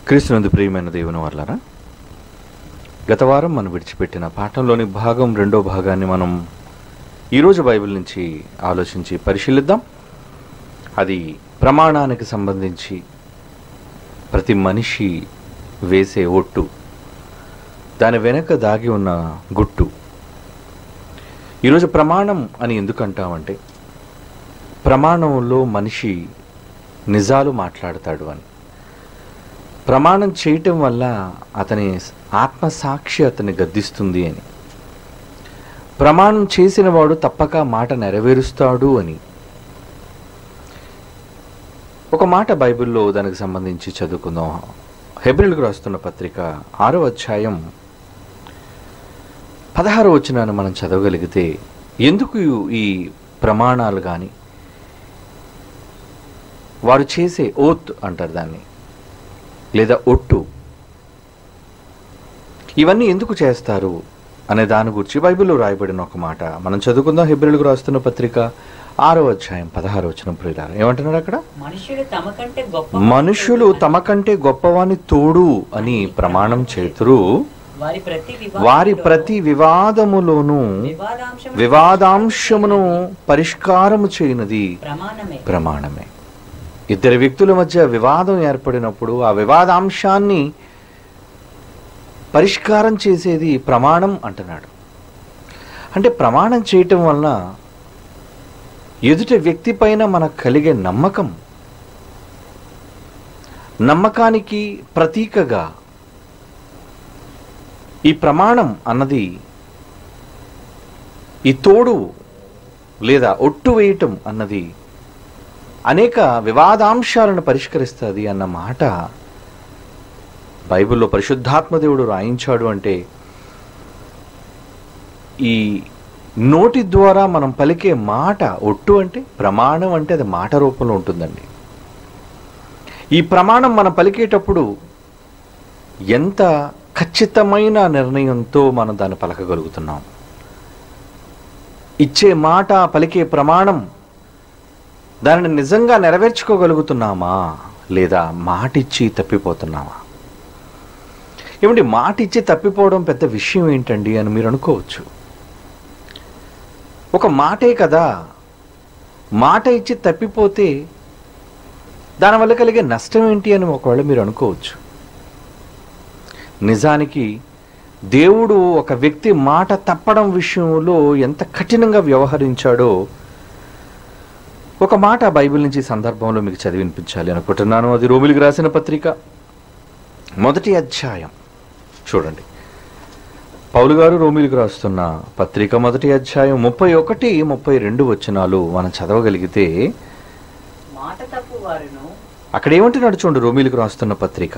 క్రీస్తునందు ప్రియమైన దేవుని వాళ్ళరా గత వారం మనం విడిచిపెట్టిన పాఠంలోని భాగం రెండో భాగాన్ని మనం ఈరోజు బైబిల్ నుంచి ఆలోచించి పరిశీలిద్దాం అది ప్రమాణానికి సంబంధించి ప్రతి మనిషి వేసే ఒట్టు దాని వెనక దాగి ఉన్న గుట్టు ఈరోజు ప్రమాణం అని ఎందుకు అంటామంటే ప్రమాణంలో మనిషి నిజాలు మాట్లాడతాడు అని ప్రమాణం చేయటం వల్ల అతని ఆత్మసాక్షి అతన్ని గద్దిస్తుంది అని ప్రమాణం చేసిన వాడు తప్పక మాట నెరవేరుస్తాడు అని ఒక మాట బైబిల్లో దానికి సంబంధించి చదువుకుందాం హెబ్రిల్కు రాస్తున్న పత్రిక ఆరో అధ్యాయం పదహారు వచనాన్ని మనం చదవగలిగితే ఎందుకు ఈ ప్రమాణాలు కానీ వారు చేసే ఓత్ అంటారు దాన్ని లేదా ఒట్టు ఇవన్నీ ఎందుకు చేస్తారు అనే దాని గురించి బైబిల్లో రాయబడిన ఒక మాట మనం చదువుకుందాం హెబ్రిల్కు రాస్తున్న పత్రిక ఆరో అధ్యాయం పదహారు వచనం ప్రియులారు ఏమంటున్నారు అక్కడ మనుషులు తమ కంటే గొప్ప మనుషులు తమ కంటే గొప్పవాని తోడు అని ప్రమాణం చేతురు వారి ప్రతి వారి ప్రతి వివాదములోనూ వివాదాంశం వివాదాంశమును పరిష్కారము చేయనది ప్రమాణమే ప్రమాణమే ఇద్దరు వ్యక్తుల మధ్య వివాదం ఏర్పడినప్పుడు ఆ వివాదాంశాన్ని పరిష్కారం చేసేది ప్రమాణం అంటున్నాడు అంటే ప్రమాణం చేయటం వలన ఎదుటి వ్యక్తి పైన మనకు కలిగే నమ్మకం నమ్మకానికి ప్రతీకగా ఈ ప్రమాణం అన్నది ఈ తోడు లేదా ఒట్టు వేయటం అన్నది అనేక వివాదాంశాలను పరిష్కరిస్తుంది అన్న మాట బైబిల్లో పరిశుద్ధాత్మ దేవుడు రాయించాడు అంటే ఈ నోటి ద్వారా మనం పలికే మాట ఒట్టు అంటే ప్రమాణం అంటే అది మాట రూపంలో ఉంటుందండి ఈ ప్రమాణం మనం పలికేటప్పుడు ఎంత ఖచ్చితమైన నిర్ణయంతో మనం దాన్ని పలకగలుగుతున్నాం ఇచ్చే మాట పలికే ప్రమాణం దానిని నిజంగా నెరవేర్చుకోగలుగుతున్నామా లేదా మాటిచ్చి తప్పిపోతున్నామా ఏమండి మాట ఇచ్చి తప్పిపోవడం పెద్ద విషయం ఏంటండి అని మీరు అనుకోవచ్చు ఒక మాటే కదా మాట ఇచ్చి తప్పిపోతే దానివల్ల కలిగే నష్టం ఏంటి అని ఒకవేళ మీరు అనుకోవచ్చు నిజానికి దేవుడు ఒక వ్యక్తి మాట తప్పడం విషయంలో ఎంత కఠినంగా వ్యవహరించాడో ఒక మాట బైబిల్ నుంచి ఈ సందర్భంలో మీకు చదివి వినిపించాలి అనుకుంటున్నాను అది రోమిలికి రాసిన పత్రిక మొదటి అధ్యాయం చూడండి పౌలు గారు రోమిలికి రాస్తున్న పత్రిక మొదటి అధ్యాయం ముప్పై ఒకటి ముప్పై రెండు వచనాలు మనం చదవగలిగితే మాట తప్పు వారును అక్కడ ఏమంటున్నాడు చూడండి రోమిలికి రాస్తున్న పత్రిక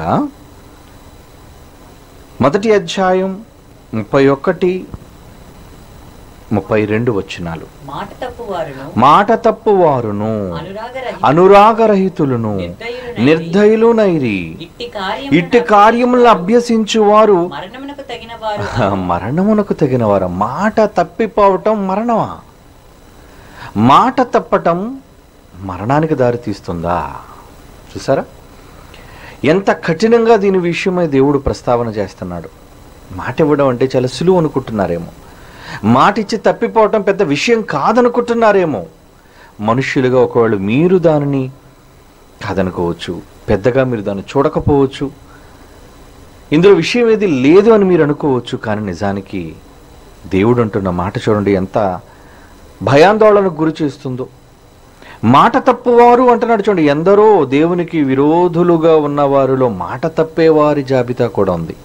మొదటి అధ్యాయం ముప్పై ఒకటి ముప్పై రెండు వచనాలు మాట తప్పు వారును మాట తప్పు వారును అనురాగరహిత అనురాగరహితులను నిర్దయులునైరి, నిర్దయులు నైరి ఇట్టి కార్యం ఇట్టి కార్యములను అభ్యసించువారు మరణమునకు తగిన వారు మరణమునకు తగిన వారు మాట తప్పిపోవటం మరణమా మాట తప్పటం మరణానికి దారి తీస్తుందా చూసారా ఎంత కఠినంగా దీని విషయమై దేవుడు ప్రస్తావన చేస్తున్నాడు మాట ఇవ్వడం అంటే చాలా సులువు అనుకుంటున్నారేమో మాట ఇచ్చి తప్పిపోవటం పెద్ద విషయం కాదనుకుంటున్నారేమో మనుష్యులుగా ఒకవేళ మీరు దానిని కాదనుకోవచ్చు పెద్దగా మీరు దాన్ని చూడకపోవచ్చు ఇందులో విషయం ఏది లేదు అని మీరు అనుకోవచ్చు కానీ నిజానికి దేవుడు అంటున్న మాట చూడండి ఎంత భయాందోళనకు గురి చేస్తుందో మాట తప్పువారు అంటున్నాడు చూడండి ఎందరో దేవునికి విరోధులుగా ఉన్న వారిలో మాట తప్పేవారి జాబితా కూడా ఉంది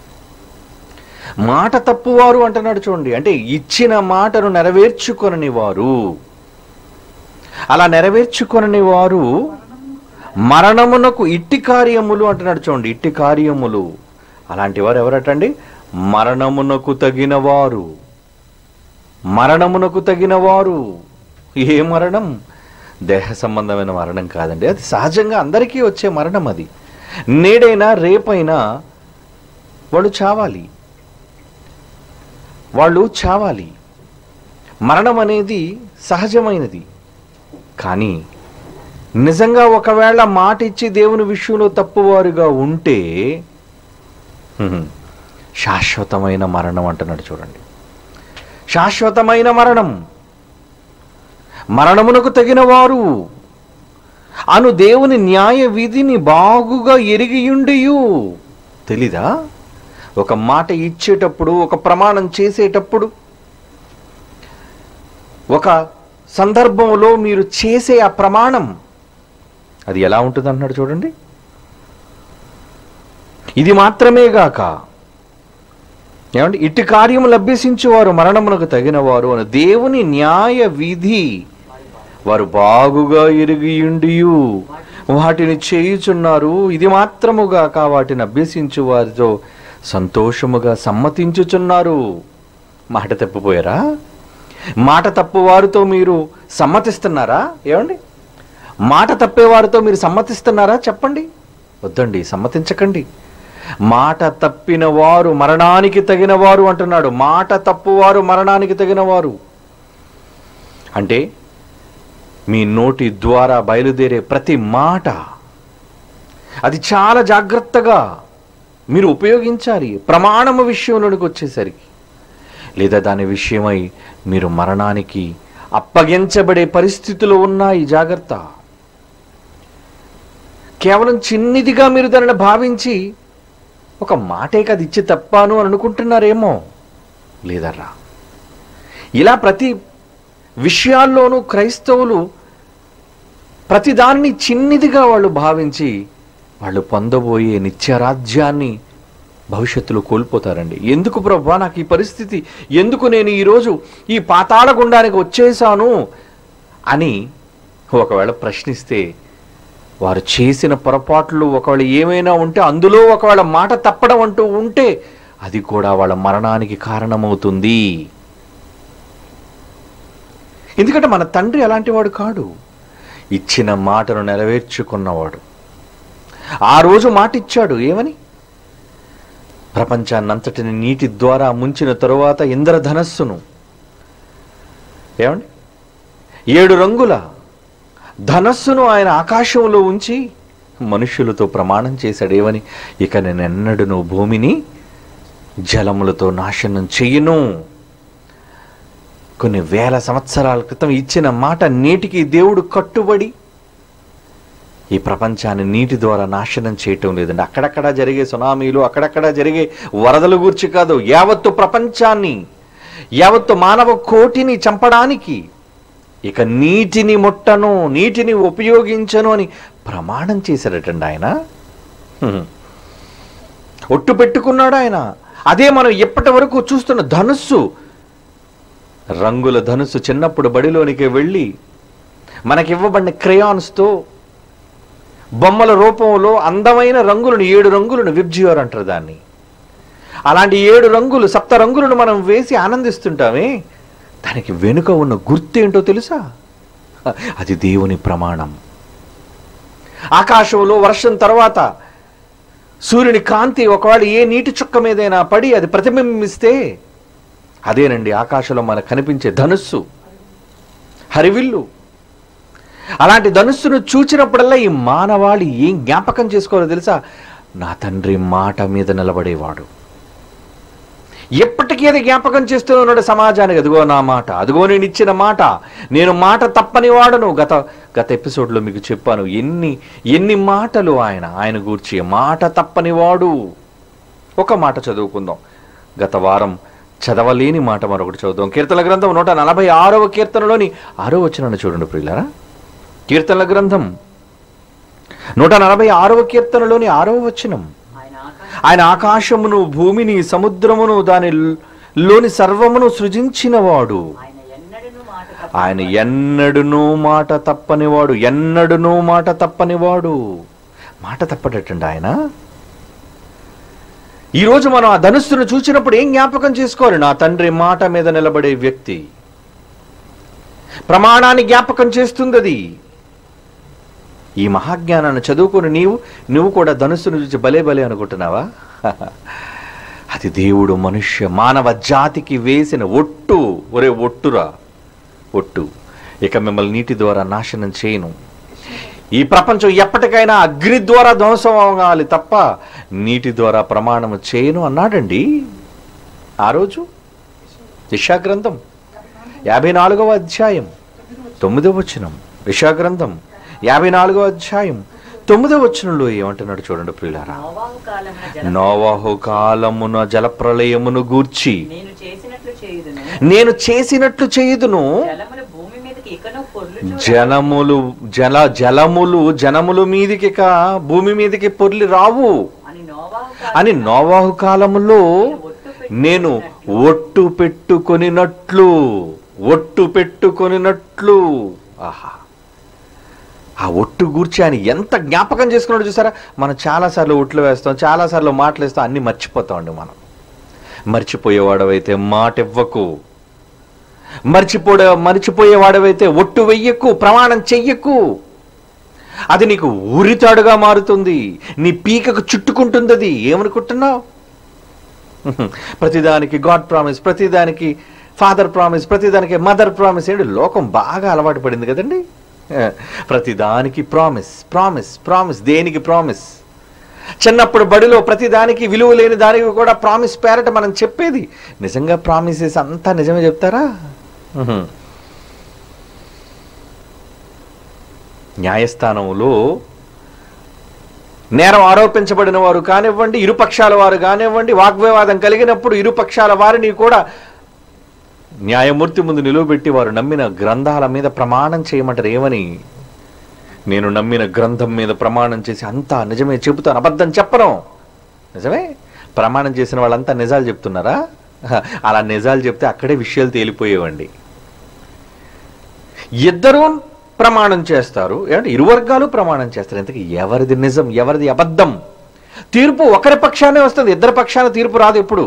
మాట తప్పువారు అంటున్నాడు చూడండి అంటే ఇచ్చిన మాటను నెరవేర్చుకొనని వారు అలా నెరవేర్చుకొనని వారు మరణమునకు ఇట్టి కార్యములు అంటున్నాడు చూడండి ఇట్టి కార్యములు అలాంటి వారు ఎవరటండి మరణమునకు తగిన వారు మరణమునకు తగిన వారు ఏ మరణం దేహ సంబంధమైన మరణం కాదండి అది సహజంగా అందరికీ వచ్చే మరణం అది నేడైనా రేపైనా వాళ్ళు చావాలి వాళ్ళు చావాలి మరణం అనేది సహజమైనది కానీ నిజంగా ఒకవేళ మాట ఇచ్చి దేవుని విషయంలో తప్పువారుగా ఉంటే హ్మ్, శాశ్వతమైన మరణం అంటున్నాడు చూడండి శాశ్వతమైన మరణం మరణమునకు తగిన వారు అను దేవుని న్యాయ విధిని బాగుగా ఎరిగియుండియు తెలీదా ఒక మాట ఇచ్చేటప్పుడు ఒక ప్రమాణం చేసేటప్పుడు ఒక సందర్భంలో మీరు చేసే ఆ ప్రమాణం అది ఎలా ఉంటుంది అంటున్నాడు చూడండి ఇది మాత్రమే గాక ఏమంటే ఇట్టి కార్యము లభ్యసించువారు మరణమునకు తగిన వారు అని దేవుని న్యాయ విధి వారు బాగుగా ఎరిగియుండియు వాటిని చేయుచున్నారు ఇది మాత్రముగాక వాటిని అభ్యసించు వారితో సంతోషముగా సమ్మతించుచున్నారు మాట తప్పిపోయారా మాట తప్పు వారితో మీరు సమ్మతిస్తున్నారా ఏమండి మాట తప్పేవారితో మీరు సమ్మతిస్తున్నారా చెప్పండి వద్దండి సమ్మతించకండి మాట తప్పిన వారు మరణానికి తగిన వారు అంటున్నాడు మాట తప్పువారు మరణానికి తగిన వారు అంటే మీ నోటి ద్వారా బయలుదేరే ప్రతి మాట అది చాలా జాగ్రత్తగా మీరు ఉపయోగించాలి ప్రమాణము విషయంలోనికి వచ్చేసరికి లేదా దాని విషయమై మీరు మరణానికి అప్పగించబడే పరిస్థితిలో ఉన్నాయి జాగ్రత్త కేవలం చిన్నిదిగా మీరు దానిని భావించి ఒక మాటే కదా ఇచ్చి తప్పాను అని అనుకుంటున్నారేమో లేదర్రా ఇలా ప్రతి విషయాల్లోనూ క్రైస్తవులు ప్రతిదాన్ని చిన్నిదిగా వాళ్ళు భావించి వాళ్ళు పొందబోయే నిత్యరాజ్యాన్ని భవిష్యత్తులో కోల్పోతారండి ఎందుకు ప్రభా నాకు ఈ పరిస్థితి ఎందుకు నేను ఈరోజు ఈ పాతాళ గుండానికి వచ్చేసాను అని ఒకవేళ ప్రశ్నిస్తే వారు చేసిన పొరపాట్లు ఒకవేళ ఏమైనా ఉంటే అందులో ఒకవేళ మాట తప్పడం అంటూ ఉంటే అది కూడా వాళ్ళ మరణానికి కారణమవుతుంది ఎందుకంటే మన తండ్రి అలాంటి వాడు కాడు ఇచ్చిన మాటను నెరవేర్చుకున్నవాడు ఆ రోజు మాట ఇచ్చాడు ఏమని ప్రపంచాన్నంతటిని నీటి ద్వారా ముంచిన తరువాత ఇంద్రధనస్సును ఏమండి ఏడు రంగుల ధనస్సును ఆయన ఆకాశంలో ఉంచి మనుష్యులతో ప్రమాణం చేశాడు ఏమని ఇక నేను ఎన్నడూ భూమిని జలములతో నాశనం చెయ్యను కొన్ని వేల సంవత్సరాల క్రితం ఇచ్చిన మాట నేటికి దేవుడు కట్టుబడి ఈ ప్రపంచాన్ని నీటి ద్వారా నాశనం చేయటం లేదండి అక్కడక్కడ జరిగే సునామీలు అక్కడక్కడ జరిగే వరదలు గూర్చి కాదు యావత్తు ప్రపంచాన్ని యావత్తు మానవ కోటిని చంపడానికి ఇక నీటిని ముట్టను నీటిని ఉపయోగించను అని ప్రమాణం చేశాడటండి ఆయన హ్మ్. ఒట్టు పెట్టుకున్నాడు ఆయన అదే మనం ఎప్పటి వరకు చూస్తున్న ధనుస్సు రంగుల ధనుస్సు చిన్నప్పుడు బడిలోనికి వెళ్ళి మనకి ఇవ్వబడిన క్రేయాన్స్తో బొమ్మల రూపంలో అందమైన రంగులను ఏడు రంగులను విబ్జియోర్ అంటారు దాన్ని అలాంటి ఏడు రంగులు సప్త రంగులను మనం వేసి ఆనందిస్తుంటామే దానికి వెనుక ఉన్న గుర్తేంటో తెలుసా అది దేవుని ప్రమాణం ఆకాశంలో వర్షం తర్వాత సూర్యుని కాంతి ఒకవేళ ఏ నీటి చుక్క మీదైనా పడి అది ప్రతిబింబిస్తే అదేనండి ఆకాశంలో మనకు కనిపించే ధనుస్సు హరివిల్లు అలాంటి ధనుస్సును చూచినప్పుడల్లా ఈ మానవాళి ఏం జ్ఞాపకం చేసుకోవాలో తెలుసా నా తండ్రి మాట మీద నిలబడేవాడు ఎప్పటికీ అది జ్ఞాపకం చేస్తూ ఉన్నాడు సమాజానికి అదిగో నా మాట అదిగో నేను ఇచ్చిన మాట నేను మాట తప్పని వాడను గత గత ఎపిసోడ్లో మీకు చెప్పాను ఎన్ని ఎన్ని మాటలు ఆయన ఆయన గూర్చి మాట తప్పని వాడు ఒక మాట చదువుకుందాం గత వారం చదవలేని మాట మరొకటి చదువుదాం కీర్తన గ్రంథం నూట నలభై ఆరవ కీర్తనలోని ఆరో వచనాన్ని చూడండి ప్రియులారా కీర్తనల గ్రంథం నూట నలభై ఆరవ కీర్తనలోని ఆరవ వచనం ఆయన ఆకాశ ఆయన ఆకాశమును భూమిని సముద్రమును దాని లోని సర్వమును సృజించినవాడు ఆయన ఎన్నడను మాట తప్ప ఆయన ఎన్నడునూ మాట తప్పనివాడు ఎన్నడునూ మాట తప్పనివాడు మాట తప్పటట్టండి ఆయన ఈరోజు మనం ఆ ధనుస్సును చూసినప్పుడు ఏం జ్ఞాపకం చేసుకోవాలి నా తండ్రి మాట మీద నిలబడే వ్యక్తి ప్రమాణాన్ని జ్ఞాపకం చేస్తుంది అది ఈ మహాజ్ఞానాన్ని చదువుకుని నీవు నువ్వు కూడా ధనుస్సును చూసి భలే భలే అనుకుంటున్నావా అది దేవుడు మనుష్య మానవ జాతికి వేసిన ఒట్టు ఒరే ఒట్టురా ఒట్టు ఇక మిమ్మల్ని నీటి ద్వారా నాశనం చేయను ఈ ప్రపంచం ఎప్పటికైనా అగ్ని ద్వారా ధ్వంసం అవ్వాలి తప్ప నీటి ద్వారా ప్రమాణం చేయను అన్నాడండి ఆ రోజు గ్రంథం యాభై నాలుగవ అధ్యాయం తొమ్మిదవ వచనం గ్రంథం యాభై నాలుగవ అధ్యాయం తొమ్మిదవ వచనంలో ఏమంటున్నాడు చూడండి పిల్లారా నోవాహు కాలమున జల నోవాహు కాలమున జలప్రలయమును గూర్చి నేను చేసినట్లు చేయుదును నేను చేసినట్లు చేయుదును జలములు భూమి మీదకి ఇకను పొర్లు జనములు జల జలములు జనములు మీదికి ఇక భూమి మీదకి పొర్లి రావు అని నోవాహు అని నోవాహు కాలములో ఒట్టు పెట్టి నేను ఒట్టు పెట్టుకొనినట్లు ఒట్టు పెట్టుకొనినట్లు ఆహా ఆ ఒట్టు గూర్చి ఆయన ఎంత జ్ఞాపకం చేసుకున్నాడు చూసారా మనం చాలాసార్లు ఒట్లు వేస్తాం చాలాసార్లు మాటలు వేస్తాం అన్నీ మర్చిపోతామండి మనం మర్చిపోయేవాడవైతే మాట ఇవ్వకు మర్చిపోడే మర్చిపోయేవాడవైతే ఒట్టు వెయ్యకు ప్రమాణం చెయ్యకు అది నీకు ఉరితాడుగా మారుతుంది నీ పీకకు చుట్టుకుంటుంది అది ఏమనుకుంటున్నావు ప్రతిదానికి గాడ్ ప్రామిస్ ప్రతిదానికి ఫాదర్ ప్రామిస్ ప్రతిదానికి మదర్ ప్రామిస్ ఏంటి లోకం బాగా అలవాటు పడింది కదండి ఆ, ప్రతిదానికి ప్రామిస్ ప్రామిస్ ప్రామిస్ దేనికి ప్రామిస్ చిన్నప్పుడు బడిలో ప్రతిదానికి విలువ లేని దానికి కూడా ప్రామిస్ పేరట మనం చెప్పేది నిజంగా ప్రామిసెస్ అంతా నిజమే చెప్తారా ఉహు. న్యాయస్థానంలో నేరం ఆరోపించబడిన వారు కానివ్వండి ఇరుపక్షాల వారు కానివ్వండి వాగ్వివాదం కలిగినప్పుడు ఇరుపక్షాల వారిని కూడా న్యాయమూర్తి ముందు నిలువబెట్టి వారు నమ్మిన గ్రంథాల మీద ప్రమాణం చేయమంటారు ఏమని నేను నమ్మిన గ్రంథం మీద ప్రమాణం చేసి అంతా నిజమే చెబుతాను అబద్ధం చెప్పను నిజమే ప్రమాణం చేసిన వాళ్ళంతా నిజాలు చెప్తున్నారా హ, అలా నిజాలు చెప్తే అక్కడే విషయాలు తేలిపోయేవండి ఇద్దరూ ప్రమాణం చేస్తారు ఏమంటే ఇరు వర్గాలు ప్రమాణం చేస్తారు ఇంతకీ ఎవరిది నిజం ఎవరిది అబద్ధం తీర్పు ఒకరి పక్షానే వస్తుంది ఇద్దరి పక్షాన తీర్పు రాదు ఎప్పుడు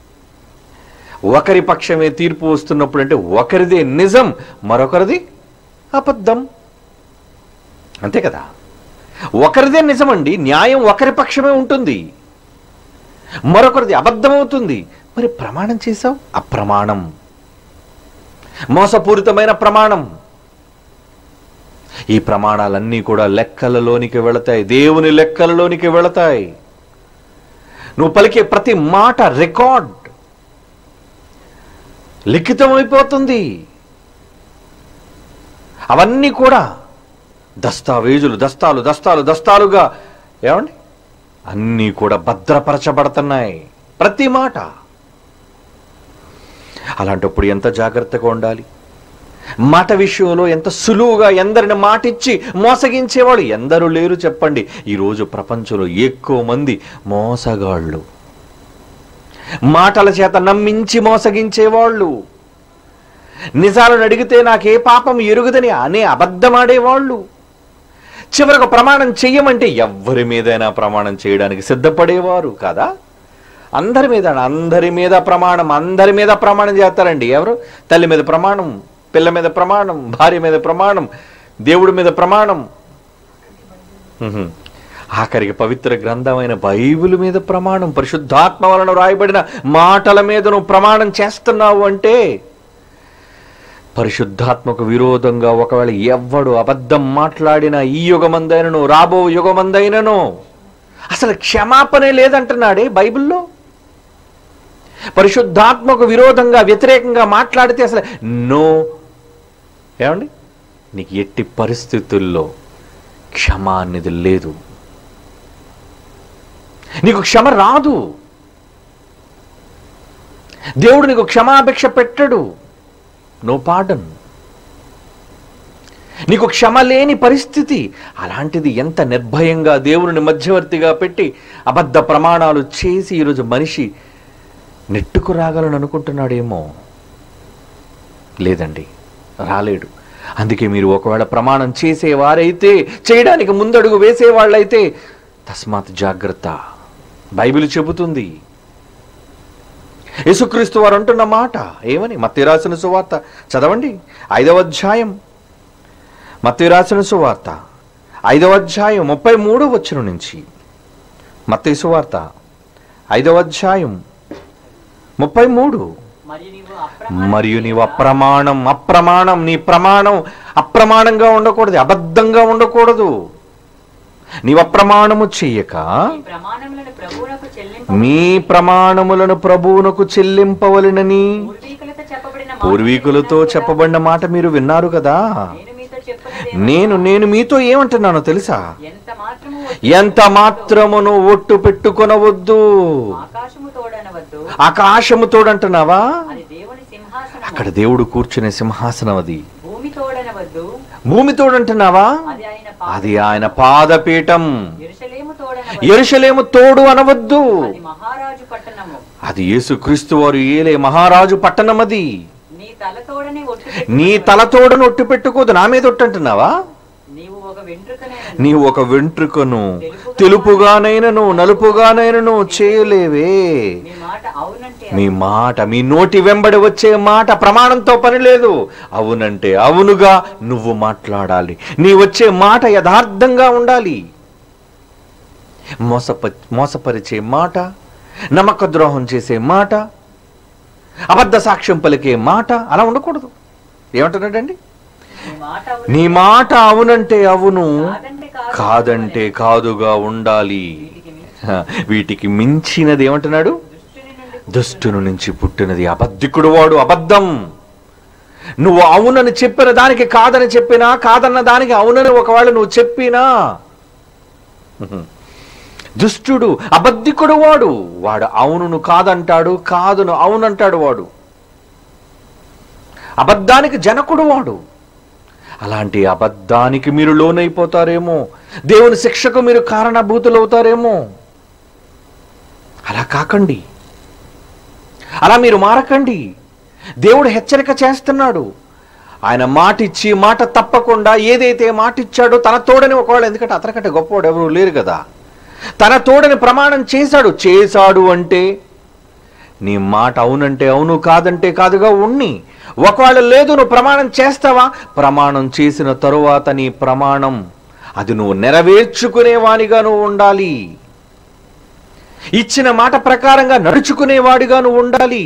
ఒకరి పక్షమే తీర్పు వస్తున్నప్పుడు అంటే ఒకరిదే నిజం మరొకరిది అబద్ధం అంతే కదా ఒకరిదే నిజమండి న్యాయం ఒకరి పక్షమే ఉంటుంది మరొకరిది అబద్ధం అవుతుంది మరి ప్రమాణం చేశావు అప్రమాణం మోసపూరితమైన ప్రమాణం ఈ ప్రమాణాలన్నీ కూడా లెక్కలలోనికి వెళతాయి దేవుని లెక్కలలోనికి వెళతాయి నువ్వు పలికే ప్రతి మాట రికార్డ్ లిఖితమైపోతుంది అవన్నీ కూడా దస్తావేజులు దస్తాలు దస్తాలు దస్తాలుగా ఏమండి అన్నీ కూడా భద్రపరచబడుతున్నాయి ప్రతి మాట అలాంటప్పుడు ఎంత జాగ్రత్తగా ఉండాలి మాట విషయంలో ఎంత సులువుగా ఎందరిని మాటిచ్చి మోసగించేవాళ్ళు ఎందరూ లేరు చెప్పండి ఈరోజు ప్రపంచంలో ఎక్కువ మంది మోసగాళ్ళు మాటల చేత నమ్మించి మోసగించేవాళ్ళు నిజాలను అడిగితే నాకే పాపం ఎరుగుదని అనే అబద్ధమాడేవాళ్ళు చివరకు ప్రమాణం చెయ్యమంటే ఎవ్వరి మీదైనా ప్రమాణం చేయడానికి సిద్ధపడేవారు కదా అందరి మీద అందరి మీద ప్రమాణం అందరి మీద ప్రమాణం చేస్తారండి ఎవరు తల్లి మీద ప్రమాణం పిల్ల మీద ప్రమాణం భార్య మీద ప్రమాణం దేవుడి మీద ప్రమాణం ఉహు. ఆఖరికి పవిత్ర గ్రంథమైన బైబిల్ మీద ప్రమాణం పరిశుద్ధాత్మ వలన రాయబడిన మాటల మీద నువ్వు ప్రమాణం చేస్తున్నావు అంటే పరిశుద్ధాత్మకు విరోధంగా ఒకవేళ ఎవ్వడు అబద్ధం మాట్లాడిన ఈ యుగమందైనను రాబో యుగమందైనను అసలు క్షమాపణే లేదంటున్నాడే బైబిల్లో పరిశుద్ధాత్మకు విరోధంగా వ్యతిరేకంగా మాట్లాడితే అసలు నో ఏమండి నీకు ఎట్టి పరిస్థితుల్లో క్షమ అనేది లేదు నీకు క్షమ రాదు దేవుడు నీకు క్షమాభిక్ష పెట్టడు నో పాడన్ నీకు క్షమ లేని పరిస్థితి అలాంటిది ఎంత నిర్భయంగా దేవుని మధ్యవర్తిగా పెట్టి అబద్ధ ప్రమాణాలు చేసి ఈరోజు మనిషి నెట్టుకు రాగలను అనుకుంటున్నాడేమో లేదండి రాలేడు అందుకే మీరు ఒకవేళ ప్రమాణం చేసేవారైతే చేయడానికి ముందడుగు వేసేవాళ్ళైతే తస్మాత్ జాగ్రత్త బైబిల్ చెబుతుంది యేసుక్రీస్తు వారు అంటున్న మాట ఏమని మత్తి రాసిన సువార్త చదవండి ఐదవ అధ్యాయం మత్తి రాసిన సువార్త ఐదవ అధ్యాయం ముప్పై మూడో వచ్చిన నుంచి మత్తి సువార్త ఐదవ అధ్యాయం ముప్పై మూడు మరియు నీవు అప్రమాణం మరియు నీవు చేయక అప్రమాణం అప్రమాణం నీ ప్రమాణం అప్రమాణంగా ఉండకూడదు అబద్ధంగా ఉండకూడదు నీవు అప్రమాణము చెయ్యక ఈ ప్రమాణములను ప్రభువునకు చెల్లింప మీ ప్రమాణములను ప్రభువునకు చెల్లింపవలెనని పూర్వీకులతో చెప్పబడిన మాట పూర్వీకులతో విన్నారు కదా? చెప్పబడిన మాట మీరు విన్నారు కదా నేను మీతో చెప్పినది నేను నేను మీతో ఏమంటున్నానో తెలుసా ఎంత మాత్రము ఎంత మాత్రమును ఒట్టు పెట్టుకొనవద్దు ఆకాశము తోడనవద్దు ఆకాశము తోడంటున్నావా అది దేవుని సింహాసనం అక్కడ దేవుడు కూర్చునే సింహాసనం అది భూమి తోడనవద్దు భూమి తోడంటున్నావా అది ఆయన అది ఆయన పాదపీఠం ఎరుసలేము తోడనవద్దు ఎరుషలేము తోడు అనవద్దు అది మహారాజు పట్టణము అది యేసుక్రీస్తు వారు ఏలే మహారాజు పట్టణం అది నీ తల తోడని ఒట్టు నీ తల తోడను ఒట్టు పెట్టుకోదు నా మీద ఒట్టు అంటున్నావా నీవు ఒక వెంట్రుకనైన నీవు ఒక వెంట్రుకను తెలుపుగానైనను నలుపుగానైనను చేయలేవే నీ మాట అవునంటే మీ మాట మీ నోటి వెంబడి వచ్చే మాట ప్రమాణంతో పని లేదు అవునంటే అవునుగా నువ్వు మాట్లాడాలి నీ వచ్చే మాట యథార్థంగా ఉండాలి మోసప మోసపరిచే మాట నమ్మక ద్రోహం చేసే మాట అబద్ధ సాక్ష్యం పలికే మాట అలా ఉండకూడదు ఏమంటున్నాడండి నీ మాట అవును నీ మాట అవునంటే అవును కాదంటే కాదు కాదంటే కాదుగా ఉండాలి వీటికి మించి హ, వీటికి మించినది ఏమంటున్నాడు దుష్టుని నుండి దుష్టుని నుంచి పుట్టినది అబద్ధికుడు వాడు అబద్ధం నువ్వు అవునని చెప్పిన దానికి కాదని చెప్పినా కాదన్న దానికి అవునని ఒకవేళ నువ్వు చెప్పినా ఉహు. దుష్టుడు అబద్ధికుడు వాడు వాడు అవునును కాదంటాడు కాదును అవునంటాడు వాడు అబద్ధానికి జనకుడు వాడు అలాంటి అబద్ధానికి మీరు లోనైపోతారేమో దేవుని శిక్షకు మీరు కారణభూతులవుతారేమో అలా కాకండి అలా మీరు మారకండి దేవుడు హెచ్చరిక చేస్తున్నాడు ఆయన మాట ఇచ్చి మాట తప్పకుండా ఏదైతే మాట ఇచ్చాడో తన తోడని ఒకవేళ ఎందుకంటే అతనికంటే గొప్పవాడు ఎవరు లేరు కదా తన తోడని ప్రమాణం చేశాడు చేశాడు అంటే నీ మాట అవునంటే అవును కాదంటే కాదుగా ఉన్ని ఒకవేళ లేదు నువ్వు ప్రమాణం చేస్తావా ప్రమాణం చేసిన తరువాత నీ ప్రమాణం అది నువ్వు నెరవేర్చుకునేవానిగా నువ్వు ఉండాలి ఇచ్చిన మాట ప్రకారంగా నడుచుకునేవాడిగా నువ్వు ఉండాలి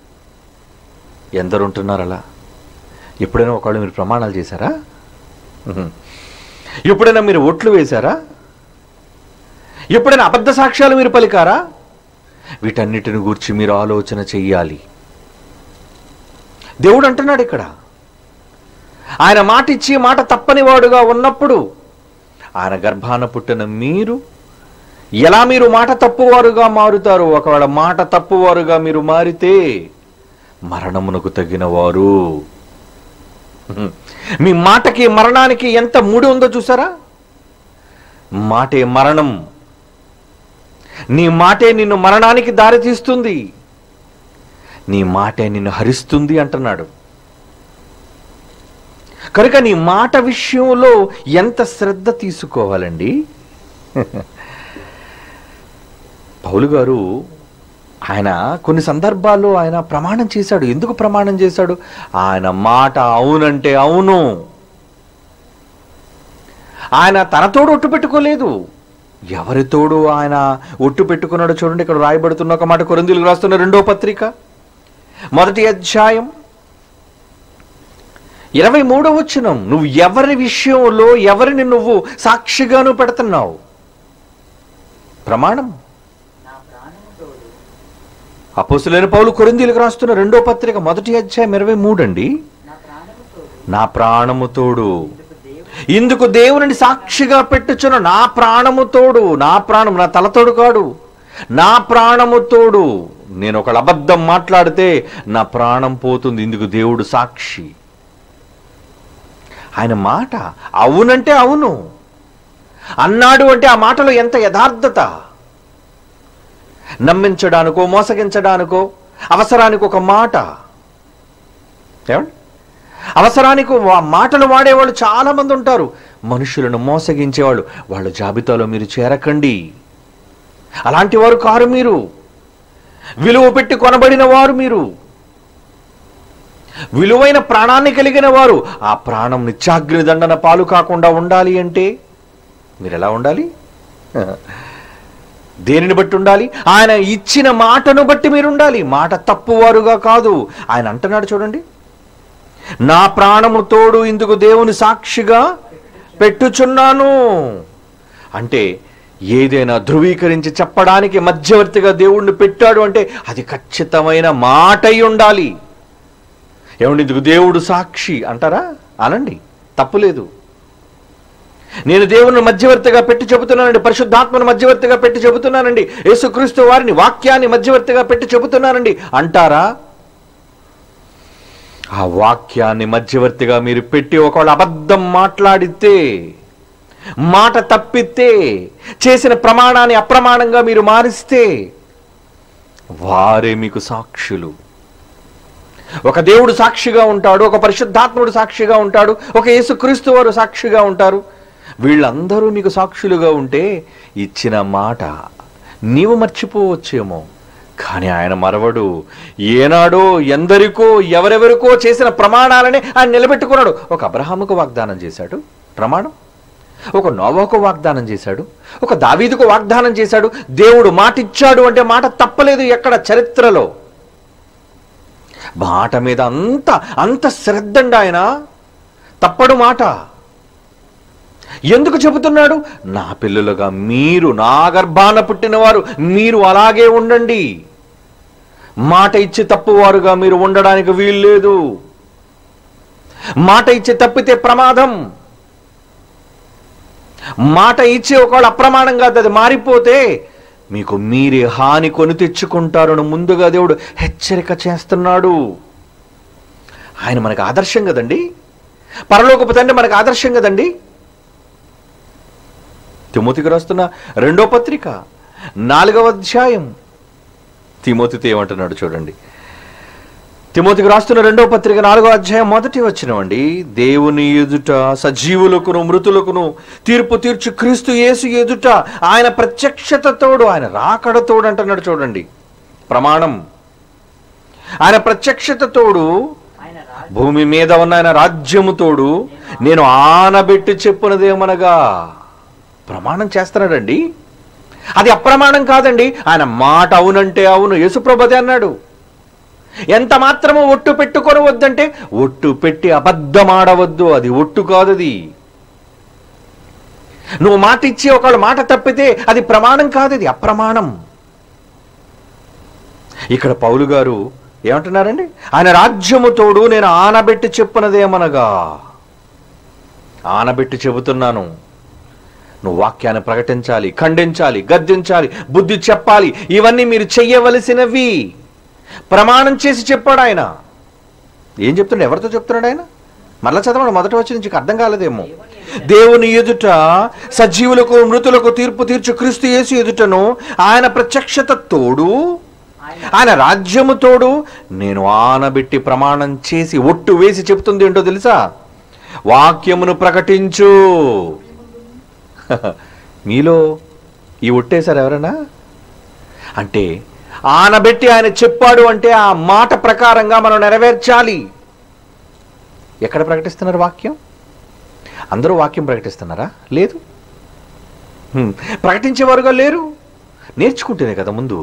ఎందరు ఉంటున్నారు అలా ఎప్పుడైనా ఒకవేళ మీరు ప్రమాణాలు చేశారా ఉహు. ఎప్పుడైనా మీరు ఓట్లు వేశారా ఎప్పుడైనా అబద్ధ సాక్ష్యాలు మీరు పలికారా వీటన్నిటిని గూర్చి మీరు ఆలోచన చెయ్యాలి దేవుడు అంటున్నాడు ఇక్కడ ఆయన మాట ఇచ్చి మాట తప్పని వాడుగా ఉన్నప్పుడు ఆయన గర్భాన పుట్టిన మీరు ఎలా మీరు మాట తప్పువారుగా మారుతారు ఒకవేళ మాట తప్పువారుగా మీరు మారితే మరణమునకు తగిన వారు మీ మాటకి మరణానికి ఎంత ముడి ఉందో చూసారా మాటే మరణం నీ మాటే నిన్ను మరణానికి దారితీస్తుంది నీ మాటే నిన్ను హరిస్తుంది అంటున్నాడు కనుక నీ మాట విషయంలో ఎంత శ్రద్ధ తీసుకోవాలండి పౌలు గారు ఆయన కొన్ని సందర్భాల్లో ఆయన ప్రమాణం చేశాడు ఎందుకు ప్రమాణం చేశాడు ఆయన మాట అవునంటే అవును ఆయన తన తోడు ఒట్టు పెట్టుకోలేదు ఎవరి తోడు ఆయన ఒట్టు పెట్టుకున్నాడో చూడండి ఇక్కడ రాయబడుతున్న ఒక మాట కొరిందీలకు రాస్తున్న రెండో పత్రిక మొదటి అధ్యాయం ఇరవై మూడో వచనం నువ్వు ఎవరి విషయంలో ఎవరిని నువ్వు సాక్షిగాను పెడుతున్నావు ప్రమాణం నా ప్రాణము తోడు అపోసులైన పౌలు కొరిందీలకు రాస్తున్న రెండో పత్రిక మొదటి అధ్యాయం ఇరవై మూడు అండి నా ప్రాణము తోడు నా ప్రాణము తోడు ఇందుకు దేవుడు ఇందుకు దేవుని సాక్షిగా పెట్టుచున్న నా ప్రాణము తోడు నా ప్రాణం నా తలతోడు కాడు నా ప్రాణము తోడు నేను ఒక అబద్ధం మాట్లాడితే నా ప్రాణం పోతుంది ఇందుకు దేవుడు సాక్షి ఆయన మాట అవునంటే అవును అన్నాడు అంటే ఆ మాటలో ఎంత యథార్థత నమ్మించడానికో మోసగించడానికో అవసరానికి ఒక మాట ఏమండి అవసరానికి వా- మాటలు వాడేవాళ్ళు చాలా మంది ఉంటారు మనుషులను మోసగించేవాళ్ళు వాళ్ళ జాబితాలో మీరు చేరకండి అలాంటి వారు కారు మీరు విలువ పెట్టి కొనబడిన వారు మీరు విలువైన ప్రాణాన్ని కలిగిన వారు ఆ ప్రాణం నిత్యాగ్ని దండన పాలు కాకుండా ఉండాలి అంటే మీరు ఎలా ఉండాలి దేనిని బట్టి ఉండాలి ఆయన ఇచ్చిన మాటను బట్టి మీరు ఉండాలి మాట తప్పువారుగా కాదు ఆయన అంటున్నాడు చూడండి నా ప్రాణము తోడు ఇందుకు దేవుని సాక్షిగా పెట్టుచున్నాను అంటే ఏదైనా ధృవీకరించి చెప్పడానికి మధ్యవర్తిగా దేవుణ్ణి పెట్టాడు అంటే అది ఖచ్చితమైన మాట అయి ఉండాలి ఏమండి ఇందుకు దేవుడు సాక్షి అంటారా అనండి తప్పులేదు నేను దేవుని మధ్యవర్తిగా పెట్టి చెబుతున్నానండి పరిశుద్ధాత్మను మధ్యవర్తిగా పెట్టి చెబుతున్నానండి యేసుక్రీస్తు వారిని వాక్యాన్ని మధ్యవర్తిగా పెట్టి చెబుతున్నానండి అంటారా ఆ వాక్యాన్ని మధ్యవర్తిగా మీరు పెట్టి ఒకవేళ అబద్ధం మాట్లాడితే మాట తప్పితే చేసిన ప్రమాణాన్ని అప్రమాణంగా మీరు మారిస్తే వారే మీకు సాక్షులు ఒక దేవుడు సాక్షిగా ఉంటాడు ఒక పరిశుద్ధాత్ముడు సాక్షిగా ఉంటాడు ఒక యేసుక్రీస్తు వారు సాక్షిగా ఉంటారు వీళ్ళందరూ మీకు సాక్షులుగా ఉంటే ఇచ్చిన మాట నీవు మర్చిపోవచ్చేమో కానీ ఆయన మరవడు ఏనాడో ఎందరికో ఎవరెవరికో చేసిన ప్రమాణాలని ఆయన నిలబెట్టుకున్నాడు ఒక అబ్రహాముకు వాగ్దానం చేశాడు ప్రమాణం ఒక నోవాకు వాగ్దానం చేశాడు ఒక దావీదుకు వాగ్దానం చేశాడు దేవుడు మాట ఇచ్చాడు అంటే మాట తప్పలేదు ఎక్కడ చరిత్రలో మాట మీద అంత అంత శ్రద్ధండి ఆయన తప్పడు మాట ఎందుకు చెబుతున్నాడు నా పిల్లలుగా మీరు నా గర్భాన పుట్టినవారు మీరు అలాగే ఉండండి మాట ఇచ్చి తప్పువారుగా మీరు ఉండడానికి వీల్లేదు మాట ఇచ్చి తప్పితే ప్రమాదం మాట ఇచ్చి ఒకవేళ అప్రమాణంగా అది మారిపోతే మీకు మీరే హాని కొని తెచ్చుకుంటారని ముందుగా దేవుడు హెచ్చరిక చేస్తున్నాడు ఆయన మనకు ఆదర్శం కదండి పరలోకపు తండ్రి మనకు ఆదర్శం కదండి తిమోతికి రాస్తున్న రెండో పత్రిక నాలుగవ అధ్యాయం తిమోతితో ఏమంటున్నాడు చూడండి తిమోతికి రాస్తున్న రెండో పత్రిక నాలుగో అధ్యాయం మొదటి వచ్చినవండి దేవుని ఎదుట సజీవులకును మృతులకును తీర్పు తీర్చు క్రీస్తు యేసు ఎదుట ఆయన ప్రత్యక్షతతోడు ఆయన రాకడతోడు అంటున్నాడు చూడండి ప్రమాణం ఆయన ప్రత్యక్షతతోడు ఆయన రాజు భూమి మీద ఉన్న ఆయన రాజ్యముతోడు నేను ఆనబెట్టి చెప్పునదేమనగా ప్రమాణం చేస్తున్నాడండి అది అప్రమాణం కాదండి ఆయన మాట అవునంటే అవును యేసుప్రభతే అన్నాడు ఎంత మాత్రము ఒట్టు పెట్టుకొనవద్దంటే ఒట్టు పెట్టి అబద్ధమాడవద్దు అది ఒట్టు కాదు అది నువ్వు మాట ఇచ్చి ఒకళ్ళు మాట తప్పితే అది ప్రమాణం కాదు అది అప్రమాణం ఇక్కడ పౌలు గారు ఏమంటున్నారండి ఆయన రాజ్యము తోడు నేను ఆనబెట్టి చెప్పునదేమనగా ఆనబెట్టి చెబుతున్నాను నువ్వు వాక్యాన్ని ప్రకటించాలి ఖండించాలి గద్దించాలి బుద్ధి చెప్పాలి ఇవన్నీ మీరు చెయ్యవలసినవి ప్రమాణం చేసి చెప్పాడు ఆయన ఏం చెప్తున్నాడు ఎవరితో చెప్తున్నాడు ఆయన మరలా చదవండి మొదటి వచ్చి నుంచి అర్థం కాలేదేమో దేవుని ఎదుట సజీవులకు మృతులకు తీర్పు తీర్చు క్రీస్తు యేసు ఎదుటను ఆయన ప్రత్యక్షత తోడు ఆయన ఆయన రాజ్యము తోడు నేను ఆనబెట్టి ప్రమాణం చేసి ఒట్టు వేసి చెప్తుంది ఏంటో తెలుసా వాక్యమును ప్రకటించు మీలో ఈ ఒట్టేశారు ఎవరైనా అంటే ఆనబెట్టి ఆయన చెప్పాడు అంటే ఆ మాట ప్రకారంగా మనం నెరవేర్చాలి ఎక్కడ ప్రకటిస్తున్నారు వాక్యం అందరూ వాక్యం ప్రకటిస్తున్నారా లేదు హ్మ్. ప్రకటించేవారుగా లేరు నేర్చుకుంటేనే కదా ముందు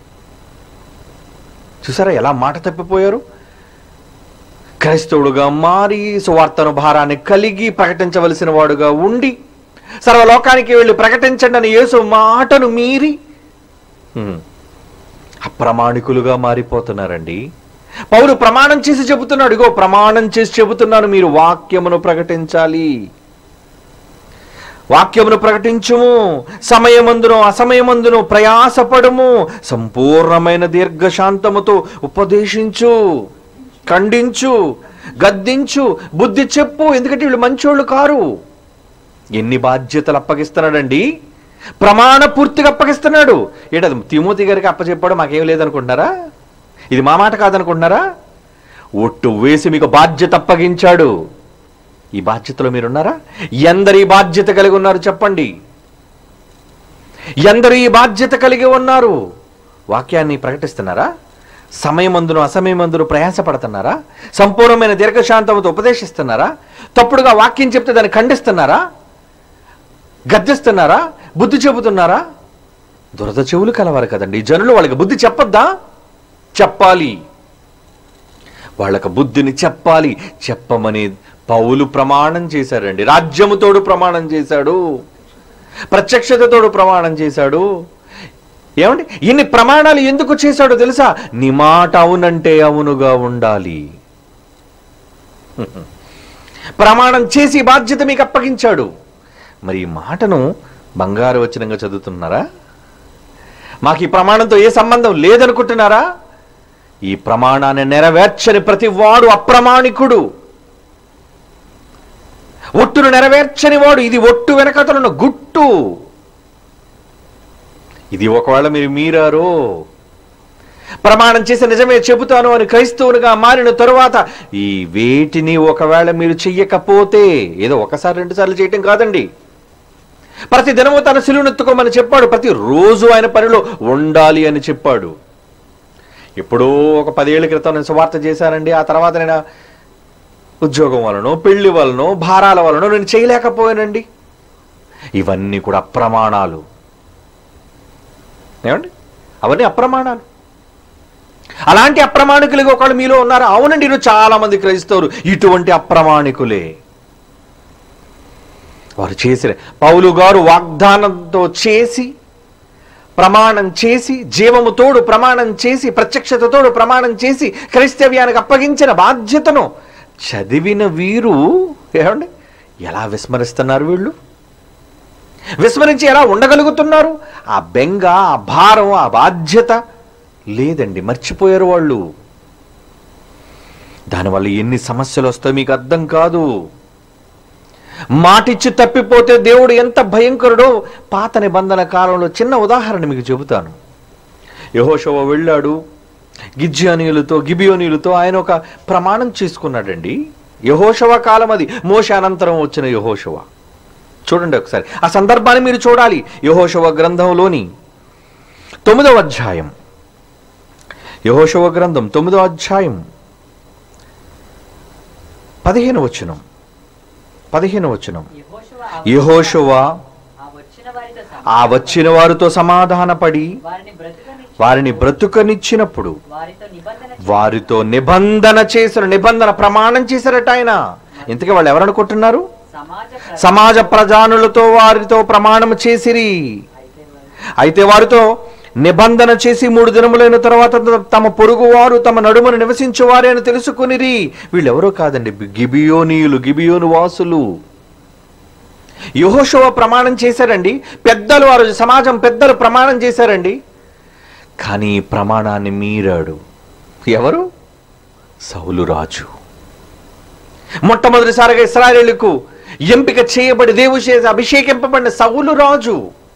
చూసారా ఎలా మాట తప్పిపోయారు క్రైస్తవుడుగా మారి సువార్తను భారాన్ని కలిగి ప్రకటించవలసిన వాడుగా ఉండి సర్వలోకానికి వెళ్ళి ప్రకటించండి అని యేసు మాటను మీరి హ్మ్, అప్రమాణికులుగా మారిపోతున్నారండి పౌరు ప్రమాణం చేసి చెబుతున్నాడు ఇగో ప్రమాణం చేసి చెబుతున్నాను మీరు వాక్యమును ప్రకటించాలి వాక్యమును ప్రకటించుము సమయమందును అసమయమందును ప్రయాసపడుము సంపూర్ణమైన దీర్ఘశాంతముతో ఉపదేశించు ఖండించు గద్దించు బుద్ధి చెప్పు ఎందుకంటే వీళ్ళు మంచోళ్ళు కారు ఎన్ని బాధ్యతలు అప్పగిస్తున్నాడండి ప్రమాణ పూర్తిగా అప్పగిస్తున్నాడు ఏంటది తిమోతి గారికి అప్పచెప్పాడు మాకేం లేదనుకుంటున్నారా ఇది మా మాట కాదనుకుంటున్నారా ఒట్టు వేసి మీకు బాధ్యత అప్పగించాడు ఈ బాధ్యతలో మీరున్నారా ఎందరు ఈ బాధ్యత కలిగి ఉన్నారు చెప్పండి ఎందరు ఈ బాధ్యత కలిగి ఉన్నారు వాక్యాన్ని ప్రకటిస్తున్నారా సమయమందును అసమయమందును ప్రయాసపడుతున్నారా సంపూర్ణమైన దీర్ఘశాంతంతో ఉపదేశిస్తున్నారా తప్పుడుగా వాక్యం చెప్తే దాన్ని ఖండిస్తున్నారా గద్దిస్తున్నారా బుద్ధి చెబుతున్నారా దురద చెవులు కలవారు కదండి ఈ జనులు వాళ్ళకి బుద్ధి చెప్పొద్దా చెప్పాలి వాళ్ళకి బుద్ధిని చెప్పాలి చెప్పమని పౌలు ప్రమాణం చేశారండి రాజ్యముతోడు ప్రమాణం చేశాడు ప్రత్యక్షతతోడు ప్రమాణం చేశాడు ఏమండి ఇన్ని ప్రమాణాలు ఎందుకు చేశాడో తెలుసా నీ మాట అవునంటే అవునుగా ఉండాలి ప్రమాణం చేసి బాధ్యత మీకు అప్పగించాడు మరి ఈ మాటను బంగారు వచనంగా చదువుతున్నారా మాకు ఈ ప్రమాణంతో ఏ సంబంధం లేదనుకుంటున్నారా ఈ ప్రమాణాన్ని నెరవేర్చని ప్రతి వాడు అప్రమాణికుడు ఒట్టును నెరవేర్చని వాడు ఇది ఒట్టు వెనకతలున్న గుట్టు ఇది ఒకవేళ మీరు మీరారో ప్రమాణం చేసి నిజమే చెబుతాను అని క్రైస్తవునిగా మారిన తరువాత ఈ వేటిని ఒకవేళ మీరు చెయ్యకపోతే ఏదో ఒకసారి రెండు సార్లు చేయటం కాదండి ప్రతి దినము తన సిలువనెత్తుకోమని చెప్పాడు ప్రతి రోజు ఆయన పనిలో ఉండాలి అని చెప్పాడు ఎప్పుడో ఒక పదేళ్ల క్రితం నేను సువార్త చేశానండి ఆ తర్వాత నేను ఉద్యోగం వలనో పెళ్లి వలనో భారాల వలనో నేను చేయలేకపోయానండి ఇవన్నీ కూడా అప్రమాణాలు ఏమండి అవన్నీ అప్రమాణాలు అలాంటి అప్రమాణికులుగా ఒకళ్ళు మీలో ఉన్నారు అవునండి ఈరోజు చాలా మంది క్రైస్తవులు ఇటువంటి అప్రమాణికులే వారు చేసిన పౌలు గారు వాగ్దానంతో చేసి ప్రమాణం చేసి జీవము తోడు ప్రమాణం చేసి ప్రత్యక్షతతోడు ప్రమాణం చేసి క్రైస్తవ్యానికి అప్పగించిన బాధ్యతను చదివిన వీరు ఏమండి ఎలా విస్మరిస్తున్నారు వీళ్ళు విస్మరించి ఎలా ఉండగలుగుతున్నారు ఆ బెంగ ఆ భారం ఆ బాధ్యత లేదండి మర్చిపోయారు వాళ్ళు దానివల్ల ఎన్ని సమస్యలు వస్తాయో మీకు అర్థం కాదు మాటిచ్చి తప్పిపోతే దేవుడు ఎంత భయంకరుడో పాత నిబంధన కాలంలో చిన్న ఉదాహరణ మీకు చెబుతాను యహోషవ వెళ్ళాడు గిజ్యానీయులతో గిబియోనీయులతో ఆయన ఒక ప్రమాణం చేసుకున్నాడండి యహోషవ కాలం అది మోష అనంతరం వచ్చిన యహోషవ చూడండి ఒకసారి ఆ సందర్భాన్ని మీరు చూడాలి యహోషవ గ్రంథంలోని తొమ్మిదవ అధ్యాయం యహోషవ గ్రంథం తొమ్మిదవ అధ్యాయం పదిహేను వచనం పదిహేను వచనం యెహోషువ యహోషువ ఆ వచ్చిన వారితో ఆ వచ్చిన వారితో సమాధానపడి వారిని బ్రతుకనిచ్చి వారిని బ్రతుకనిచ్చినప్పుడు వారితో నిబంధన వారితో నిబంధన చేసిన నిబంధన ప్రమాణం చేశారట ఆయన ఇంతకీ వాళ్ళు ఎవరనుకుంటున్నారు సమాజ ప్ర- సమాజ ప్రజానులతో వారితో ప్రమాణం చేసిరి అయితే వారు అయితే వారితో నిబంధన చేసి మూడు దినములైన తర్వాత తమ పొరుగువారు తమ నడుమను నివసించువారే అని తెలుసుకునిరి వీళ్ళెవరో కాదండి గిబియోనీయులు గిబియోను వాసులు యహోషవ ప్రమాణం చేశారండి పెద్దలు వారు సమాజం పెద్దలు ప్రమాణం చేశారండి కానీ ఈ ప్రమాణాన్ని మీరాడు ఎవరు సౌలు రాజు మొట్టమొదటిసారిగా ఇస్రాయేలుకు ఎంపిక చేయబడి దేవుడు చేసి అభిషేకింపబడిన సౌలు రాజు